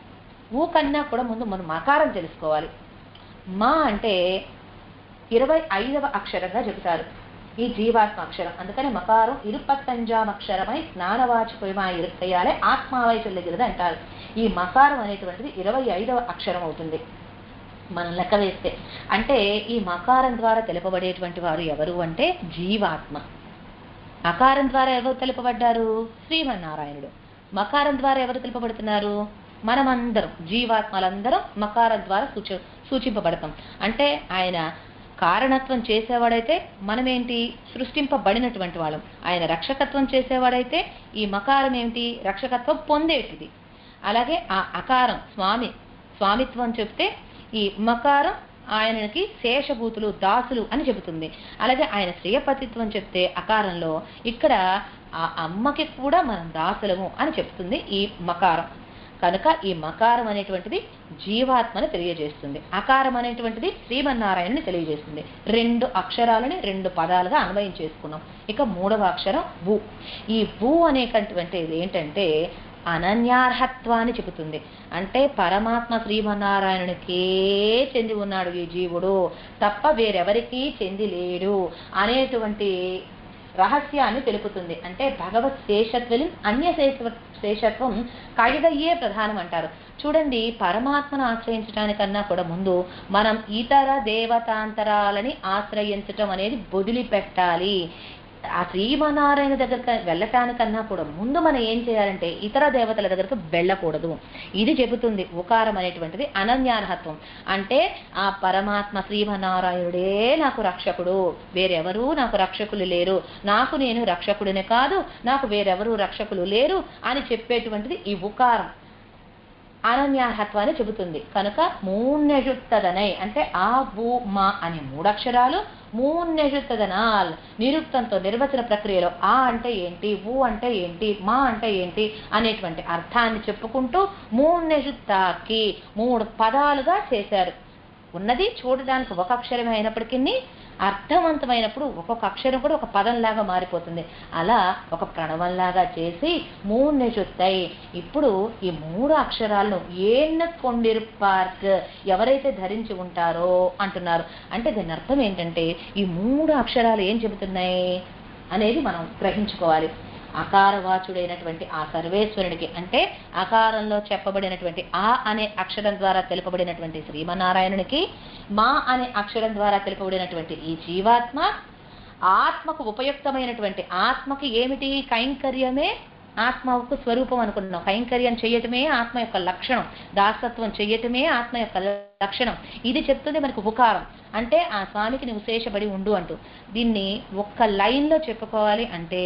ఊ కన్నా కూడా ముందు మనం మకారం తెలుసుకోవాలి మా అంటే ఇరవై ఐదవ అక్షరంగా చెబుతారు ఈ జీవాత్మ అక్షరం అందుకని మకారం ఇరుపత్తంజాం అక్షరమై జ్ఞానవాచకమా ఇరుక్కయ్యాలే ఆత్మావై చెల్లిగిరది అంటారు ఈ మకారం అనేటువంటిది ఇరవై ఐదవ అక్షరం అవుతుంది మనం లెక్క వేస్తే అంటే ఈ మకారం ద్వారా తెలుపబడేటువంటి వారు ఎవరు అంటే జీవాత్మ అకారం ద్వారా ఎవరు తెలుపబడ్డారు శ్రీమన్నారాయణుడు మకారం ద్వారా ఎవరు తెలుపబడుతున్నారు మనమందరం జీవాత్మలందరం మకారం ద్వారా సూచ సూచింపబడతాం అంటే ఆయన కారణత్వం చేసేవాడైతే మనమేంటి సృష్టింపబడినటువంటి వాళ్ళం ఆయన రక్షకత్వం చేసేవాడైతే ఈ మకారం ఏమిటి రక్షకత్వం పొందేటిది అలాగే ఆ అకారం స్వామి స్వామిత్వం చెప్తే ఈ మకారం ఆయనకి శేషభూతులు దాసులు అని చెబుతుంది అలాగే ఆయన శ్రేయపతిత్వం చెప్తే అకారంలో ఇక్కడ ఆ అమ్మకి కూడా మనం దాసులము అని చెప్తుంది ఈ మకారం కనుక ఈ మకారం అనేటువంటిది జీవాత్మను తెలియజేస్తుంది అకారం అనేటువంటిది శ్రీమన్నారాయణని తెలియజేస్తుంది రెండు అక్షరాలని రెండు పదాలుగా అన్వయం చేసుకున్నాం ఇక మూడవ అక్షరం భూ ఈ భూ అనేటటువంటిది ఏంటంటే అనన్యార్హత్వాన్ని చెబుతుంది అంటే పరమాత్మ శ్రీమన్నారాయణునికే చెంది ఉన్నాడు ఈ జీవుడు తప్ప వేరెవరికీ చెంది లేడు అనేటువంటి రహస్యాన్ని తెలుపుతుంది అంటే భగవత్ శేషత్వం అన్య శేష శేషత్వం కైగయ్యే ప్రధానం అంటారు చూడండి పరమాత్మను ఆశ్రయించడానికన్నా కూడా ముందు మనం ఇతర దేవతాంతరాలని ఆశ్రయించటం అనేది వదిలిపెట్టాలి ఆ శ్రీమనారాయణ దగ్గరికి వెళ్ళటానికన్నా కూడా ముందు మనం ఏం చేయాలంటే ఇతర దేవతల దగ్గరకు వెళ్ళకూడదు ఇది చెబుతుంది ఉకారం అనేటువంటిది అనన్యార్హత్వం అంటే ఆ పరమాత్మ శ్రీమనారాయణుడే నాకు రక్షకుడు వేరెవరూ నాకు రక్షకులు లేరు నాకు నేను రక్షకుడిని కాదు నాకు వేరెవరూ రక్షకులు లేరు అని చెప్పేటువంటిది ఈ ఉకారం అనన్యార్హత్వాన్ని చెబుతుంది కనుక మూన్నెజుత్తదనై అంటే ఆ భూ మా అనే మూడక్షరాలు మూన్నెజుత్తదనాల్ నిరుక్తంతో నిర్వచన ప్రక్రియలో ఆ అంటే ఏంటి ఊ అంటే ఏంటి మా అంటే ఏంటి అనేటువంటి అర్థాన్ని చెప్పుకుంటూ మూన్నెజుత్తాకి మూడు పదాలుగా చేశారు ఉన్నది చూడడానికి ఒక అక్షరమే అయినప్పటికీ అర్థవంతమైనప్పుడు ఒక్కొక్క అక్షరం కూడా ఒక పదంలాగా మారిపోతుంది అలా ఒక ప్రణవంలాగా చేసి మూడు చుత్తాయి ఇప్పుడు ఈ మూడు అక్షరాలను ఏన్న కొండిరుపార్క్ ఎవరైతే ధరించి ఉంటారో అంటున్నారు అంటే దీని అర్థం ఏంటంటే ఈ మూడు అక్షరాలు ఏం చెబుతున్నాయి అనేది మనం గ్రహించుకోవాలి అకారవాచుడైనటువంటి ఆ సర్వేశ్వరుడికి అంటే అకారంలో చెప్పబడినటువంటి ఆ అనే అక్షరం ద్వారా తెలుపబడినటువంటి శ్రీమన్నారాయణునికి మా అనే అక్షరం ద్వారా తెలుపబడినటువంటి ఈ జీవాత్మ ఆత్మకు ఉపయుక్తమైనటువంటి ఆత్మకి ఏమిటి కైంకర్యమే ఆత్మకు స్వరూపం అనుకుంటున్నాం కైంకర్యం చేయటమే ఆత్మ యొక్క లక్షణం దాసత్వం చేయటమే ఆత్మ యొక్క లక్షణం ఇది చెప్తుంది మనకు ఉపకారం అంటే ఆ స్వామికి నువ్వు శేషపడి ఉండు అంటూ దీన్ని ఒక్క లైన్లో చెప్పుకోవాలి అంటే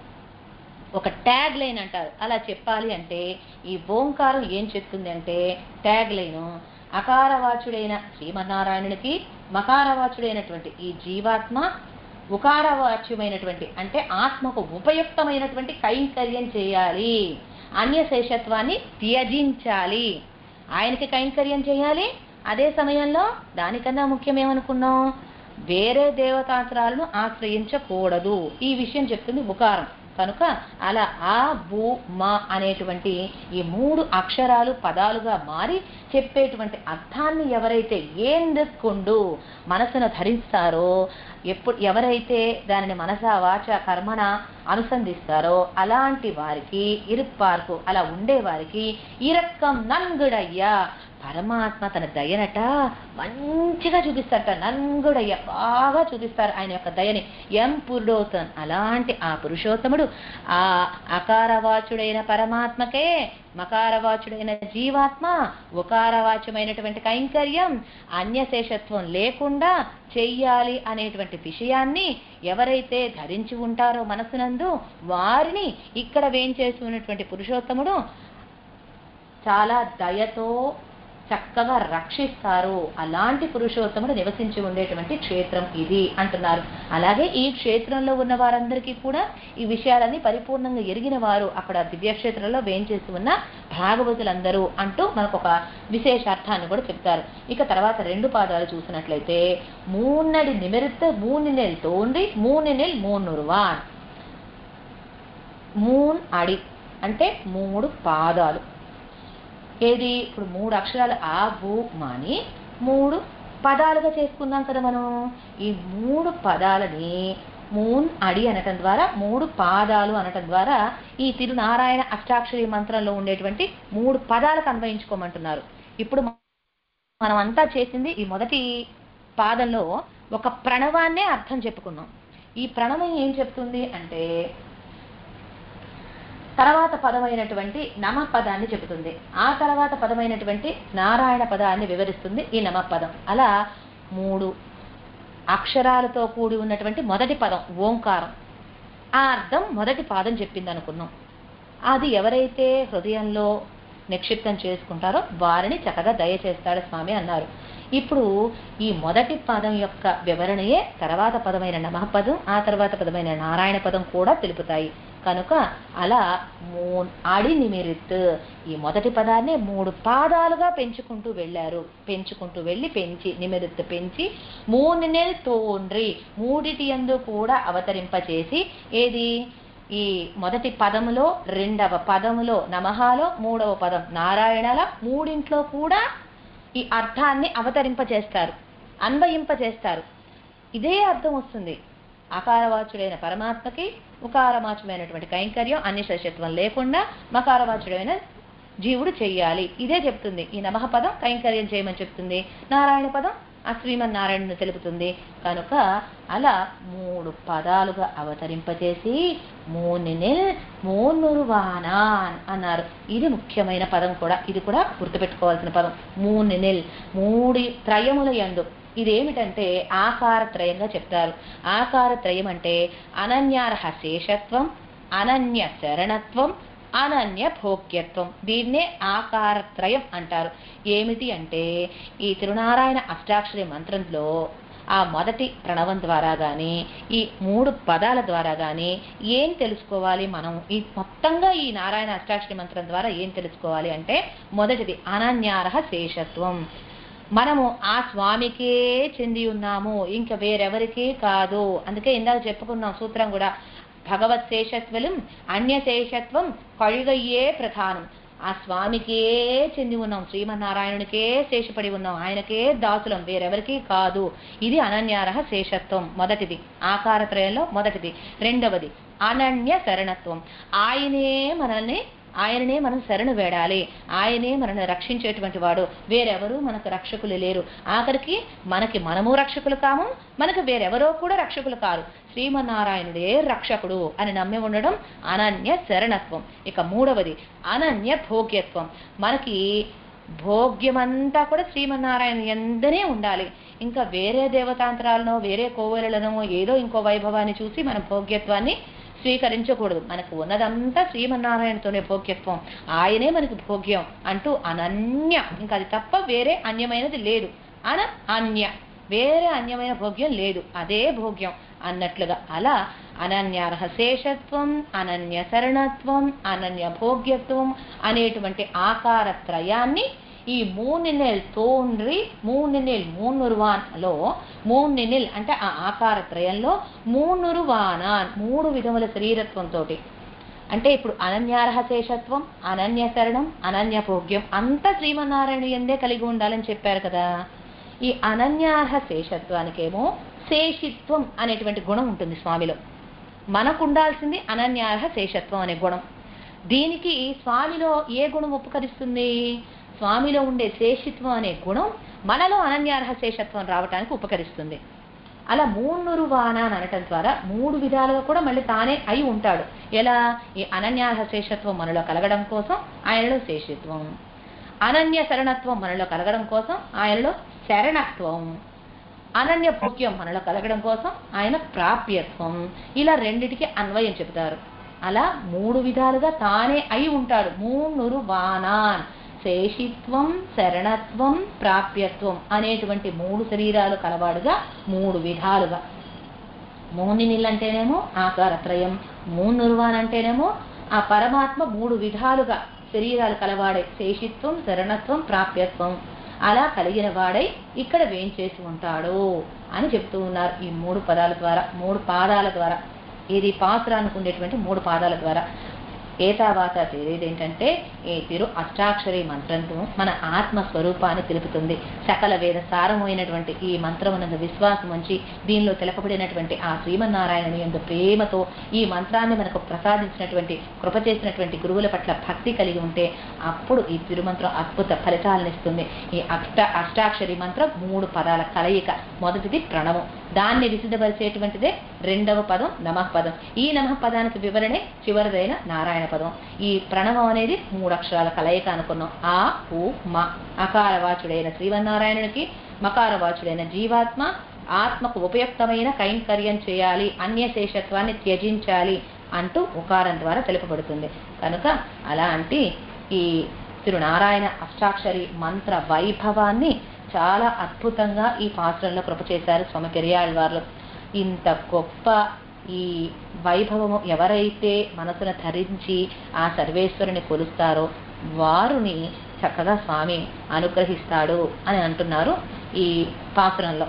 ఒక ట్యాగ్ లైన్ అంటారు అలా చెప్పాలి అంటే ఈ ఓంకారం ఏం చెప్తుంది అంటే ట్యాగ్ లైను అకారవాచుడైన శ్రీమన్నారాయణునికి మకారవాచుడైనటువంటి ఈ జీవాత్మ ఉకారవాచ్యమైనటువంటి అంటే ఆత్మకు ఉపయుక్తమైనటువంటి కైంకర్యం చేయాలి అన్యశేషత్వాన్ని త్యజించాలి ఆయనకి కైంకర్యం చేయాలి అదే సమయంలో దానికన్నా ముఖ్యమేమనుకున్నాం వేరే దేవతాంతరాలను ఆశ్రయించకూడదు ఈ విషయం చెప్తుంది ఉకారం కనుక అలా ఆ భూ మా అనేటువంటి ఈ మూడు అక్షరాలు పదాలుగా మారి చెప్పేటువంటి అర్థాన్ని ఎవరైతే ఏందుకుండు మనసును ధరిస్తారో ఎప్పుడు ఎవరైతే దానిని మనస వాచ కర్మన అనుసంధిస్తారో అలాంటి వారికి ఇరుప్పార్కు అలా ఉండే వారికి ఇరక్కం నంగుడయ్యా పరమాత్మ తన దయనట మంచిగా చూపిస్తారట నంగుడయ్య బాగా చూపిస్తారు ఆయన యొక్క దయని ఎం పురుడోతన్ అలాంటి ఆ పురుషోత్తముడు ఆ అకారవాచుడైన పరమాత్మకే మకారవాచుడైన జీవాత్మ ఉకారవాచ్యమైనటువంటి కైంకర్యం అన్యశేషత్వం లేకుండా చెయ్యాలి అనేటువంటి విషయాన్ని ఎవరైతే ధరించి ఉంటారో మనసునందు వారిని ఇక్కడ వేంచేసి ఉన్నటువంటి పురుషోత్తముడు చాలా దయతో చక్కగా రక్షిస్తారు అలాంటి పురుషోత్తముడు నివసించి ఉండేటువంటి క్షేత్రం ఇది అంటున్నారు అలాగే ఈ క్షేత్రంలో ఉన్న వారందరికీ కూడా ఈ విషయాలన్నీ పరిపూర్ణంగా ఎరిగిన వారు అక్కడ దివ్యక్షేత్రంలో వేంచేసి ఉన్న భాగవతులందరూ అంటూ మనకు ఒక విశేషార్థాన్ని కూడా చెప్తారు ఇక తర్వాత రెండు పాదాలు చూసినట్లయితే మూన్నడి నిమిరిత మూనినెల్ తోండి మూనినెల్ మూన్నూరువాన్ మూన్ అడి అంటే మూడు పాదాలు ఏది ఇప్పుడు మూడు అక్షరాలు ఆ బు మాని మూడు పదాలుగా చేసుకున్నాం కదా మనం ఈ మూడు పదాలని మూన్ అడి అనటం ద్వారా మూడు పాదాలు అనటం ద్వారా ఈ తిరునారాయణ అష్టాక్షరి మంత్రంలో ఉండేటువంటి మూడు పదాలకు అన్వయించుకోమంటున్నారు ఇప్పుడు మనం అంతా చేసింది ఈ మొదటి పాదంలో ఒక ప్రణవాన్నే అర్థం చెప్పుకున్నాం ఈ ప్రణవం ఏం చెప్తుంది అంటే తర్వాత పదమైనటువంటి నమ పదాన్ని చెబుతుంది ఆ తర్వాత పదమైనటువంటి నారాయణ పదాన్ని వివరిస్తుంది ఈ నమ పదం అలా మూడు అక్షరాలతో కూడి ఉన్నటువంటి మొదటి పదం ఓంకారం ఆ అర్థం మొదటి పాదం చెప్పింది అనుకున్నాం అది ఎవరైతే హృదయంలో నిక్షిప్తం చేసుకుంటారో వారిని చక్కగా దయచేస్తాడు స్వామి అన్నారు ఇప్పుడు ఈ మొదటి పదం యొక్క వివరణయే తర్వాత పదమైన నమః పదం ఆ తర్వాత పదమైన నారాయణ పదం కూడా తెలుపుతాయి కనుక అలా మూన్ అడి నిమిరిత్ ఈ మొదటి పదాన్ని మూడు పాదాలుగా పెంచుకుంటూ వెళ్ళారు పెంచుకుంటూ వెళ్ళి పెంచి నిమిరిత్ పెంచి మూనినెల్ తోండ్రి మూడిటి యందు కూడా అవతరింపచేసి ఏది ఈ మొదటి పదములో రెండవ పదములో నమహాలో మూడవ పదం నారాయణల మూడింట్లో కూడా ఈ అర్థాన్ని అవతరింపచేస్తారు అన్వయింపచేస్తారు ఇదే అర్థం వస్తుంది అకారవాచుడైన పరమాత్మకి ఉకారవాచుడైనటువంటి కైంకర్యం అన్యశేషత్వం లేకుండా మకారవాచుడైన జీవుడు చెయ్యాలి ఇదే చెప్తుంది ఈ నమః పదం కైంకర్యం చేయమని చెప్తుంది నారాయణ పదం ఆ శ్రీమన్నారాయణను తెలుపుతుంది కనుక అలా మూడు పదాలుగా అవతరింపచేసి మూనినిల్ మూనురువానాన్ అన్నారు ఇది ముఖ్యమైన పదం కూడా ఇది కూడా గుర్తుపెట్టుకోవాల్సిన పదం మూనినిల్ మూడి త్రయముల యందు ఇదేమిటంటే ఆకార త్రయంగా చెప్తారు ఆకార త్రయం అంటే అనన్యార్హ శేషత్వం అనన్య శరణత్వం అనన్య భోగ్యత్వం దీన్నే ఆకారత్రయం అంటారు ఏమిటి అంటే ఈ తిరునారాయణ అష్టాక్షరి మంత్రంలో ఆ మొదటి ప్రణవం ద్వారా కానీ ఈ మూడు పదాల ద్వారా కానీ ఏం తెలుసుకోవాలి మనం ఈ మొత్తంగా ఈ నారాయణ అష్టాక్షరి మంత్రం ద్వారా ఏం తెలుసుకోవాలి అంటే మొదటిది అనన్యార్హ శేషత్వం మనము ఆ స్వామికే చెంది ఉన్నాము ఇంకా వేరెవరికీ కాదు అందుకే ఇందాక చెప్పుకున్నాం సూత్రం కూడా భగవత్ శేషత్వలం అన్య శేషత్వం కழுగయ్యే ప్రధానం ఆ స్వామికే చెంది ఉన్నాం శ్రీమన్నారాయణునికే శేషపడి ఉన్నాం ఆయనకే దాసులం వేరెవరికీ కాదు ఇది అనన్యారహ శేషత్వం మొదటిది ఆకారత్రయంలో మొదటిది రెండవది అనన్య శరణత్వం ఆయనే మనల్ని ఆయననే మనం శరణు వేడాలి ఆయనే మనల్ని రక్షించేటువంటి వాడు వేరెవరూ మనకు రక్షకులు లేరు ఆఖరికి మనకి మనము రక్షకులు కాము మనకు వేరెవరో కూడా రక్షకులు కారు శ్రీమన్నారాయణుడే రక్షకుడు అని నమ్మి ఉండడం అనన్య శరణత్వం ఇక మూడవది అనన్య భోగ్యత్వం మనకి భోగ్యమంతా కూడా శ్రీమన్నారాయణ ఎందనే ఉండాలి ఇంకా వేరే దేవతాంతరాలనో వేరే కోవెలనో ఏదో ఇంకో వైభవాన్ని చూసి మన భోగ్యత్వాన్ని స్వీకరించకూడదు మనకు ఉన్నదంతా శ్రీమన్నారాయణతోనే భోగ్యత్వం ఆయనే మనకి భోగ్యం అంటూ అనన్య ఇంకా అది తప్ప వేరే అన్యమైనది లేదు అన అన్య వేరే అన్యమైన భోగ్యం లేదు అదే భోగ్యం అన్నట్లుగా అలా అనన్యార్హ శేషత్వం అనన్య శరణత్వం అనన్య భోగ్యత్వం అనేటువంటి ఆకార త్రయాన్ని ఈ మూనినెల్ తోండ్రి మూనినెల్ మూనురువాన్లో మూనినెల్ అంటే ఆ ఆకార త్రయంలో మూనురువానాన్ మూడు విధముల శరీరత్వంతో అంటే ఇప్పుడు అనన్యార్హ శేషత్వం అనన్య శరణం అనన్య భోగ్యం అంతా శ్రీమన్నారాయణ ఎందే కలిగి ఉండాలని చెప్పారు కదా ఈ అనన్యార్హ శేషత్వానికేమో శేషిత్వం అనేటువంటి గుణం ఉంటుంది స్వామిలో మనకు ఉండాల్సింది అనన్యార్హ శేషత్వం అనే గుణం దీనికి స్వామిలో ఏ గుణం ఉపకరిస్తుంది స్వామిలో ఉండే శేషిత్వం అనే గుణం మనలో అనన్యార్హ శేషత్వం రావటానికి ఉపకరిస్తుంది అలా మూన్నూరు వాన అని అనటం ద్వారా మూడు విధాలుగా కూడా మళ్ళీ తానే అయి ఉంటాడు ఎలా ఈ అనన్యార్హ శేషత్వం మనలో కలగడం కోసం ఆయనలో శేషిత్వం అనన్య శరణత్వం మనలో కలగడం కోసం ఆయనలో శరణత్వం అనన్య భోగ్యం మనలో కలగడం కోసం ఆయన ప్రాప్యత్వం ఇలా రెండిటికి అన్వయం చెబుతారు అలా మూడు విధాలుగా తానే అయి ఉంటాడు మూన్నూరు వానాన్ శేషిత్వం శరణత్వం ప్రాప్యత్వం అనేటువంటి మూడు శరీరాలు కలవాడుగా మూడు విధాలుగా మోని నీళ్ళంటేనేమో ఆకారత్రయం మూనుర్వాన్ అంటేనేమో ఆ పరమాత్మ మూడు విధాలుగా శరీరాలు కలవాడే శేషిత్వం శరణత్వం ప్రాప్యత్వం అలా కలిగిన వాడై ఇక్కడ వేంచేసి ఉంటాడు అని చెప్తూ ఉన్నారు ఈ మూడు పదాల ద్వారా మూడు పాదాల ద్వారా ఇది పాసురానికి ఉండేటువంటి మూడు పాదాల ద్వారా ఏతావాత తెలియదు ఏంటంటే ఈ తిరు అష్టాక్షరి మంత్రంతో మన ఆత్మ స్వరూపాన్ని తెలుపుతుంది సకల వేద సారమైనటువంటి ఈ మంత్రమునందు విశ్వాసం ఉంచి దీనిలో తెలపబడినటువంటి ఆ శ్రీమన్నారాయణుని యొక్క ప్రేమతో ఈ మంత్రాన్ని మనకు ప్రసాదించినటువంటి కృప చేసినటువంటి గురువుల పట్ల భక్తి కలిగి ఉంటే అప్పుడు ఈ తిరుమంత్రం అద్భుత ఫలితాలను ఇస్తుంది ఈ అష్ట అష్టాక్షరి మంత్రం మూడు పదాల కలయిక మొదటిది ప్రణవం దాన్ని విసిద్ధపరిచేటువంటిదే రెండవ పదం నమః పదం ఈ నమః పదానికి వివరణే చివరిదైన నారాయణ పదం ఈ ప్రణవం అనేది మూడు అక్షరాల కలయిక అనుకున్నాం ఆ ఉ మ అకారవాచుడైన శ్రీవన్నారాయణునికి మకారవాచుడైన జీవాత్మ ఆత్మకు ఉపయుక్తమైన కైంకర్యం చేయాలి అన్యశేషత్వాన్ని త్యజించాలి అంటూ ఉకారం ద్వారా తెలుపబడుతుంది కనుక అలాంటి ఈ తిరునారాయణ అష్టాక్షరి మంత్ర వైభవాన్ని చాలా అద్భుతంగా ఈ పాత్రల్లో కృప చేశారు స్వామి పెరియాళ్ళవార్లు ఇంత గొప్ప ఈ వైభవము ఎవరైతే మనసును ధరించి ఆ సర్వేశ్వరుని కొలుస్తారో వారుని చక్కగా స్వామి అనుగ్రహిస్తాడు అని అంటున్నారు ఈ పాత్రంలో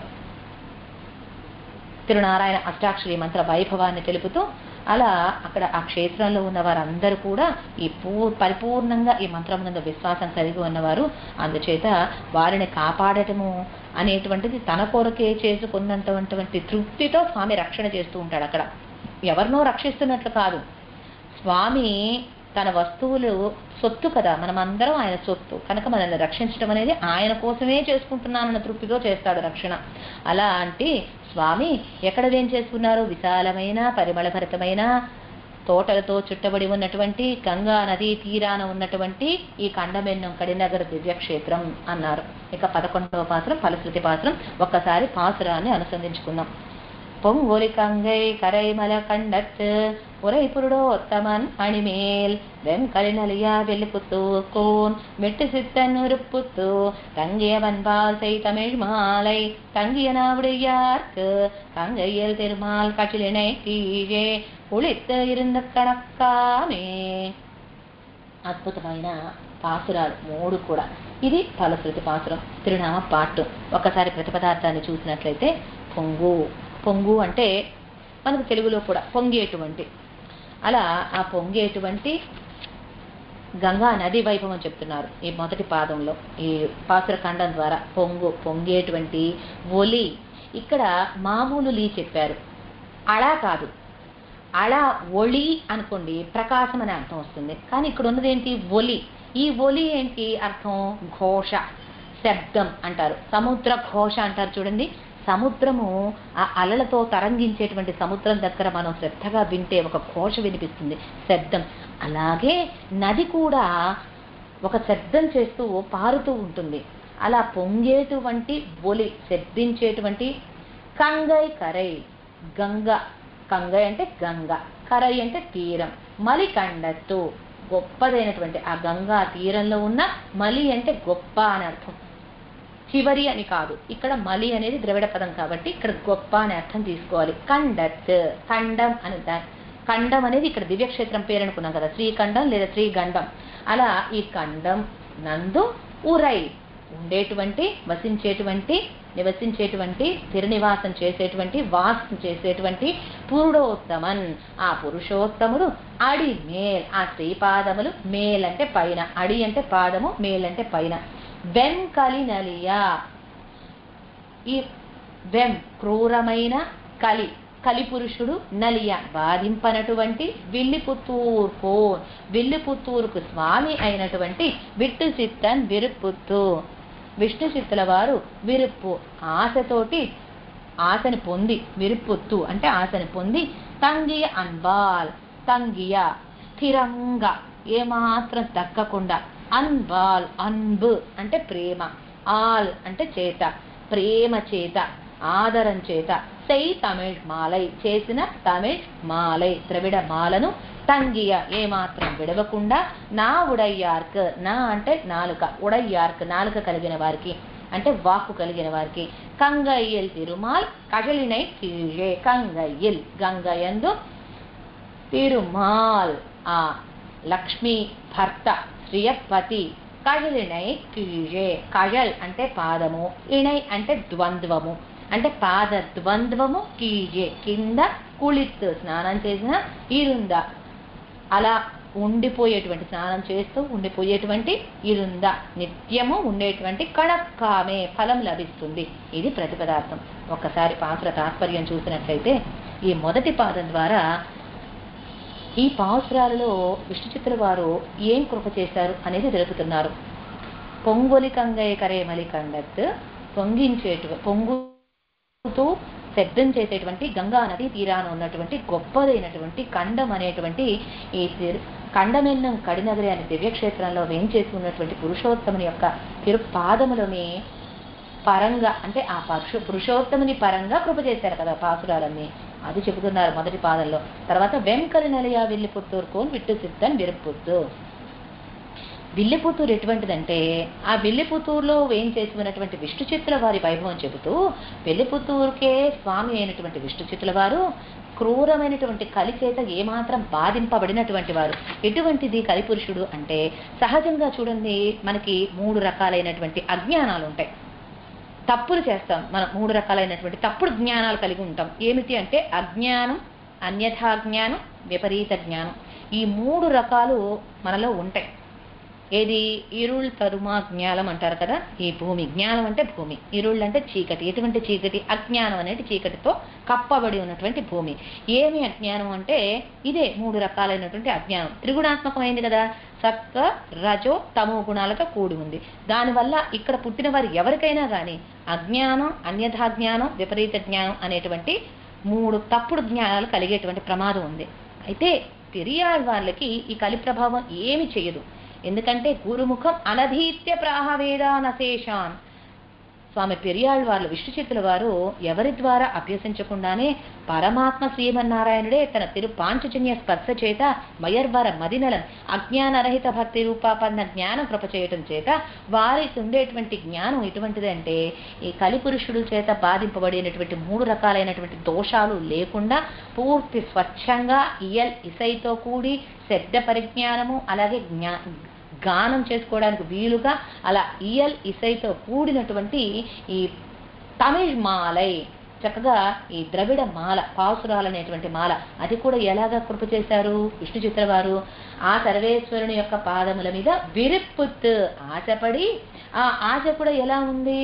తిరునారాయణ అష్టాక్షరి మంత్ర వైభవాన్ని తెలుపుతూ అలా అక్కడ ఆ క్షేత్రంలో ఉన్న వారందరూ కూడా ఈ పూ పరిపూర్ణంగా ఈ మంత్రం నందు విశ్వాసం కలిగి ఉన్నవారు అందుచేత వారిని కాపాడటము అనేటువంటిది తన కొరకే చేసుకున్నటువంటి తృప్తితో స్వామి రక్షణ చేస్తూ ఉంటాడు అక్కడ ఎవరినో రక్షిస్తున్నట్లు కాదు స్వామి తన వస్తువులు సొత్తు కదా మనమందరం ఆయన సొత్తు కనుక మనల్ని రక్షించడం అనేది ఆయన కోసమే చేసుకుంటున్నానన్న తృప్తితో చేస్తాడు రక్షణ అలా అంటే స్వామి ఎక్కడ ఏం చేసుకున్నారు విశాలమైన పరిమళభరితమైన తోటలతో చుట్టబడి ఉన్నటువంటి గంగా నదీ తీరాన ఉన్నటువంటి ఈ కండమెన్నం కడినగర్ దివ్యక్షేత్రం అన్నారు ఇక పదకొండవ పాత్రం ఫలశ్రుతి పాత్రం ఒక్కసారి పాసురాన్ని అనుసంధించుకుందాం பொங்கொலி கங்கை கரைமல கண்டத்து உரை புருடோத்தமன் அணிமேல் வெண்கலினலியா வெள்ளிப்புத்து கோன் மெட்டு சித்தன் உருப்புத்து தங்கியவன் பாசை தமிழ் மாலை தங்கிய நாவுடையார்க்கு கங்கையில் திருமால் கட்டிலினை கீழே குளித்து இருந்த కణక్కామే అద్భుతమైన పాసురాలు మూడు కూడా ఇది ఫలశ్రుతి పాసురం తిరునామ పాటు ఒకసారి ప్రతిపదార్థాన్ని చూసినట్లయితే పొంగు పొంగు అంటే మనకు తెలుగులో కూడా పొంగేటువంటి అలా ఆ పొంగేటువంటి గంగా నది వైభవం చెప్తున్నారు ఈ మొదటి పాదంలో ఈ పాసురఖండం ద్వారా పొంగు పొంగేటువంటి ఒలి ఇక్కడ మామూలు లీ చెప్పారు అలా కాదు అలా ఒళి అనుకోండి ప్రకాశం అనే అర్థం వస్తుంది కానీ ఇక్కడ ఉన్నది ఏంటి ఒలి ఈ ఒలి ఏంటి అర్థం ఘోష శబ్దం అంటారు సముద్ర ఘోష అంటారు చూడండి సముద్రము ఆ అలలతో తరంగించేటువంటి సముద్రం దగ్గర మనం శ్రద్ధగా వింటే ఒక ఘోష వినిపిస్తుంది శబ్దం అలాగే నది కూడా ఒక శబ్దం చేస్తూ పారుతూ ఉంటుంది అలా పొంగేటువంటి ఒలి శబ్దించేటువంటి కంగై కరై గంగ కంగై అంటే గంగ కరై అంటే తీరం మలి కండత్తు గొప్పదైనటువంటి ఆ గంగా తీరంలో ఉన్న మలి అంటే గొప్ప అని అర్థం చివరి అని కాదు ఇక్కడ మలి అనేది ద్రవిడ పదం కాబట్టి ఇక్కడ గొప్ప అనే అర్థం తీసుకోవాలి కండత్ ఖండం అని దా- ఖండం అనేది ఇక్కడ దివ్యక్షేత్రం పేరు అనుకున్నాం కదా శ్రీఖండం లేదా శ్రీగండం అలా ఈ ఖండం నందు ఉరై ఉండేటువంటి వసించేటువంటి నివసించేటువంటి స్థిర నివాసం చేసేటువంటి వాసం చేసేటువంటి పురుడోత్తమన్ ఆ పురుషోత్తముడు అడి మేల్ ఆ శ్రీపాదములు మేల్ అంటే పైన అడి అంటే పాదము మేల్ అంటే పైన వెంకలి నలియా ఈ వెం క్రూరమైన కలి కలిపురుషుడు నలియ బాధింపనటువంటి విల్లిపుత్తూర్కు విల్లిపుత్తూరుకు స్వామి అయినటువంటి విట్టు చిత్తన్ విరుపుత్తు విష్ణు చిత్తుల వారు విరుప్పు ఆశతోటి ఆశని పొంది విరుపుత్తు అంటే ఆశని పొంది తంగియ అన్బాల్ తంగియ స్థిరంగా ఏమాత్రం తగ్గకుండా అన్బాల్ అన్బు అంటే ప్రేమ ఆల్ అంటే చేత ప్రేమ చేత ఆదరం చేత సై తమిళ్ మాలై చేసిన తమిళ్ మాలై ద్రవిడ మాలను తంగియ ఏమాత్రం విడవకుండా నా ఉడయ్యార్క్ నా అంటే నాలుక ఉడయ్యార్క్ నాలుక కలిగిన వారికి అంటే వాక్కు కలిగిన వారికి కంగయ్యల్ తిరుమాల్ కజలినై కీழே కంగయ్యల్ గంగయందు తిరుమాల్ ఆ లక్ష్మి భర్త శ్రియపతి కజలినై కీழే కజల్ అంటే పాదము ఇణై అంటే ద్వంద్వము అంటే పాద ద్వంద్వము కీజే కింద కుళిత్ స్నానం చేసిన ఇరుంద అలా ఉండిపోయేటువంటి స్నానం చేస్తూ ఉండిపోయేటువంటి ఇరుంద నిత్యము ఉండేటువంటి కణక్కామే ఫలం లభిస్తుంది ఇది ప్రతిపదార్థం ఒక్కసారి పాసుర తాత్పర్యం చూసినట్లయితే ఈ మొదటి పాదం ద్వారా ఈ పాసురాలలో విష్ణు చిత్ర వారు ఏం కృప చేశారు అనేది తెలుపుతున్నారు పొంగొలి కంగయ్య కరే మలి కండత్ పొంగించేటు పొంగుతూ శబ్దం చేసేటువంటి గంగా నది తీరాన ఉన్నటువంటి గొప్పదైనటువంటి కండం అనేటువంటి ఈ తిరు కండమెన్నం కడినగరి అనే దివ్యక్షేత్రంలో వేంచేసి ఉన్నటువంటి పురుషోత్తముని యొక్క తిరు పాదములని పరంగా అంటే ఆ పరుషు పురుషోత్తముని పరంగా కృప చేశారు కదా పాసురాలన్నీ అది చెబుతున్నారు మొదటి పాదంలో తర్వాత వెంకలి నలియా వెళ్ళి పుత్తూరుకోని విట్టు సిద్ధన్ విరుపుత్తు విల్లిపుత్తూరు ఎటువంటిదంటే ఆ విల్లిపుత్తూరులో వేం చేసి ఉన్నటువంటి విష్ణు చిత్తుల వారి వైభవం చెబుతూ విల్లిపుత్తూరుకే స్వామి అయినటువంటి విష్ణు చిత్తుల వారు క్రూరమైనటువంటి కలి చేత ఏమాత్రం బాధింపబడినటువంటి వారు ఎటువంటిది కలిపురుషుడు అంటే సహజంగా చూడండి మనకి మూడు రకాలైనటువంటి అజ్ఞానాలు ఉంటాయి తప్పులు చేస్తాం మనం మూడు రకాలైనటువంటి తప్పుడు జ్ఞానాలు కలిగి ఉంటాం ఏమిటి అంటే అజ్ఞానం అన్యథా జ్ఞానం విపరీత జ్ఞానం ఈ మూడు రకాలు మనలో ఉంటాయి ఏది ఇరుళ్ తరుమ జ్ఞానం అంటారు కదా ఈ భూమి జ్ఞానం అంటే భూమి ఇరుళ్ళు అంటే చీకటి ఎటువంటి చీకటి అజ్ఞానం అనేది చీకటితో కప్పబడి ఉన్నటువంటి భూమి ఏమి అజ్ఞానం అంటే ఇదే మూడు రకాలైనటువంటి అజ్ఞానం త్రిగుణాత్మకమైంది కదా సత్వ రజో తమో గుణాలతో కూడి ఉంది దానివల్ల ఇక్కడ పుట్టిన వారు ఎవరికైనా కానీ అజ్ఞానం అన్యథా జ్ఞానం విపరీత జ్ఞానం అనేటువంటి మూడు తప్పుడు జ్ఞానాలు కలిగేటువంటి ప్రమాదం ఉంది అయితే పెరియాళ్ వాళ్ళకి ఈ కలి ప్రభావం ఏమి చేయదు ఎందుకంటే గురుముఖం అనధీత్య ప్రాహవేదానశేషాన్ స్వామి పెరియాళ్ వాళ్ళు విష్ణుచిత్తుల వారు ఎవరి ద్వారా అభ్యసించకుండానే పరమాత్మ శ్రీమన్నారాయణుడే తన తిరు పాంచజన్య స్పర్శ చేత మయర్వర మదినలం అజ్ఞానరహిత భక్తి రూపాపన్న జ్ఞానం కృప చేయటం చేత వారికి ఉండేటువంటి జ్ఞానం ఎటువంటిదంటే ఈ కలిపురుషుడు చేత బాధింపబడినటువంటి మూడు రకాలైనటువంటి దోషాలు లేకుండా పూర్తి స్వచ్ఛంగా ఇయల్ ఇసైతో కూడి శబ్ద పరిజ్ఞానము అలాగే జ్ఞా గానం చేసుకోవడానికి వీలుగా అలా ఇయల్ ఇసైతో కూడినటువంటి ఈ తమిళ్ మాలై చక్కగా ఈ ద్రవిడ మాల పాసురాలు అనేటువంటి మాల అది కూడా ఎలాగా కృప చేశారు విష్ణు చిత్రవారు ఆ సర్వేశ్వరుని యొక్క పాదముల మీద విరిప్పుత్ ఆశపడి ఆ ఆశ కూడా ఎలా ఉంది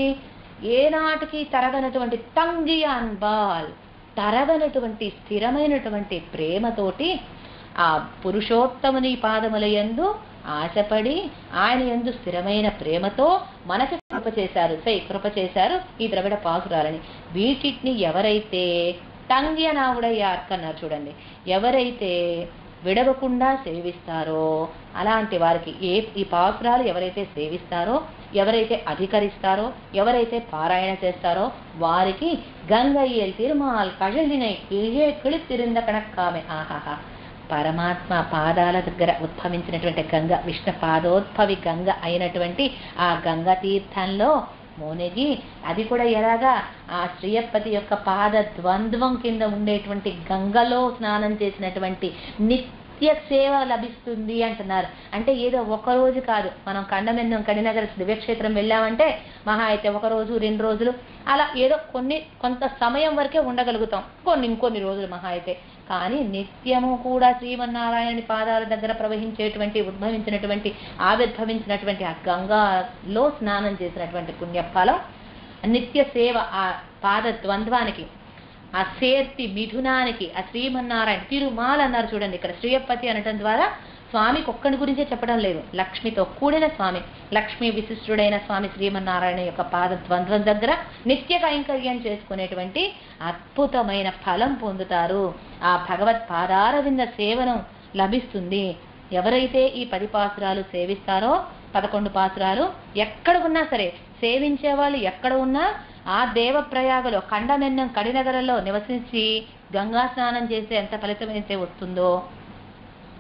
ఏనాటికి తరగనటువంటి తంగియాన్ బాల్ తరగనటువంటి స్థిరమైనటువంటి ప్రేమతోటి ఆ పురుషోత్తముని పాదముల యందు ఆశపడి ఆయన యందు స్థిరమైన ప్రేమతో మనకి కృప చేశారు సై కృప చేశారు ఈ ద్రవిడ పాసురాలని వీటిని ఎవరైతే తంగ్యనావుడయ్యార్క్ అన్నారు చూడండి ఎవరైతే విడవకుండా సేవిస్తారో అలాంటి వారికి ఏ ఈ పాసురాలు ఎవరైతే సేవిస్తారో ఎవరైతే అధికరిస్తారో ఎవరైతే పారాయణ చేస్తారో వారికి గంగయ్యల్ తిరుమాల్ కజలినై కీழே కిళితిరింద కణక్కామె ఆహాహా పరమాత్మ పాదాల దగ్గర ఉద్భవించినటువంటి గంగ విష్ణు పాదోద్భవి గంగ అయినటువంటి ఆ గంగ తీర్థంలో మునిగి అది కూడా ఎలాగా ఆ శ్రీయప్పతి యొక్క పాద ద్వంద్వం కింద ఉండేటువంటి గంగలో స్నానం చేసినటువంటి నిత్య సేవ లభిస్తుంది అంటున్నారు అంటే ఏదో ఒక రోజు కాదు మనం కండమెందం కడినగర దివ్యక్షేత్రం వెళ్ళామంటే మహా అయితే ఒక రోజు రెండు రోజులు అలా ఏదో కొన్ని కొంత సమయం వరకే ఉండగలుగుతాం కొన్ని ఇంకొన్ని రోజులు మహా అయితే కానీ నిత్యము కూడా శ్రీమన్నారాయణుని పాదాల దగ్గర ప్రవహించేటువంటి ఉద్భవించినటువంటి ఆవిర్భవించినటువంటి ఆ గంగాలో స్నానం చేసినటువంటి పుణ్యఫలం నిత్య సేవ ఆ పాద ద్వంద్వానికి ఆ సేర్తి మిథునానికి ఆ శ్రీమన్నారాయణ తిరుమాల అన్నారు చూడండి ఇక్కడ శ్రీయపతి అనటం ద్వారా స్వామికి ఒక్కడి గురించే చెప్పడం లేదు లక్ష్మితో కూడిన స్వామి లక్ష్మి విశిష్టుడైన స్వామి శ్రీమన్నారాయణ యొక్క పాద ద్వంద్వం దగ్గర నిత్య కైంకర్యం చేసుకునేటువంటి అద్భుతమైన ఫలం పొందుతారు ఆ భగవత్ పాదారవింద సేవనం లభిస్తుంది ఎవరైతే ఈ పది పాసురాలు సేవిస్తారో పదకొండు పాసురాలు ఎక్కడ ఉన్నా సరే సేవించే వాళ్ళు ఎక్కడ ఉన్నా ఆ దేవప్రయాగలో కండమెన్నం కడినగరలో నివసించి గంగా స్నానం చేస్తే ఎంత ఫలితం అయితే వస్తుందో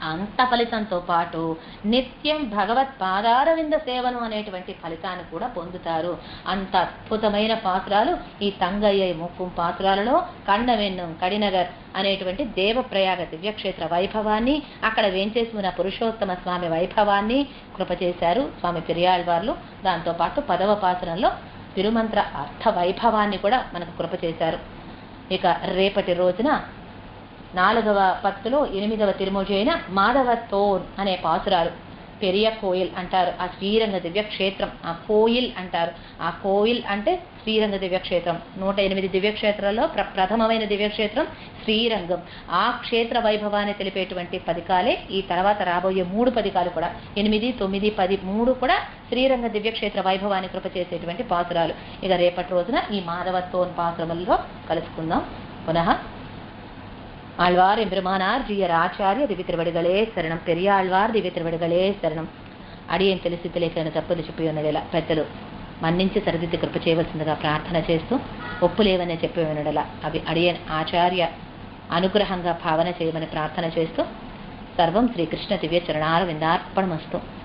అంత ఫలితంతో పాటు నిత్యం భగవత్ పాదారవింద సేవను అనేటువంటి ఫలితాన్ని కూడా పొందుతారు అంత అద్భుతమైన పాత్రాలు ఈ తంగయ్య ముక్కుం పాత్రాలలో కండవెన్నం కడినగర్ అనేటువంటి దేవప్రయాగ దివ్యక్షేత్ర వైభవాన్ని అక్కడ వేంచేసి ఉన్న పురుషోత్తమ స్వామి వైభవాన్ని కృప చేశారు స్వామి పెరియాళ్వార్లు దాంతోపాటు పదవ పాత్రంలో తిరుమంత్ర అర్థ వైభవాన్ని కూడా మనకు కృప చేశారు ఇక రేపటి రోజున నాలుగవ పత్తులో ఎనిమిదవ తిరుమూజి అయిన మాధవత్తోన్ అనే పాసురాలు పెరియ కోయిల్ అంటారు ఆ శ్రీరంగ దివ్యక్షేత్రం ఆ కోయిల్ అంటారు ఆ కోయిల్ అంటే శ్రీరంగ దివ్యక్షేత్రం నూట ఎనిమిది దివ్యక్షేత్రాల్లో ప్ర ప్రథమమైన దివ్యక్షేత్రం శ్రీరంగం ఆ క్షేత్ర వైభవాన్ని తెలిపేటువంటి పదికాలే ఈ తర్వాత రాబోయే మూడు పదికాలు కూడా ఎనిమిది తొమ్మిది పది మూడు కూడా శ్రీరంగ దివ్యక్షేత్ర వైభవాన్ని కృప చేసేటువంటి పాసురాలు ఇక రేపటి రోజున ఈ మాధవత్వోన్ పాసురములలో కలుసుకుందాం పునః ஆழ்வார் எம்பெருமானார் ஜீயர் ஆச்சாரிய దివ్య తిరువడిగలే శరణం పెరియాళ్వార్ దివ్య తిరువడిగలే శరణం అడియన్ తెలిసి తెలియకైన తప్పులు చెప్పి ఉన్నడేలా పెద్దలు మన్నించి సరిదిద్ది కృప చేయవలసిందిగా ప్రార్థన చేస్తూ ఒప్పులేవని చెప్పి వినడలా అవి అడియన్ ఆచార్య అనుగ్రహంగా భావన చేయమని ప్రార్థన చేస్తూ సర్వం శ్రీకృష్ణ దివ్య చరణార విందార్పణమస్తు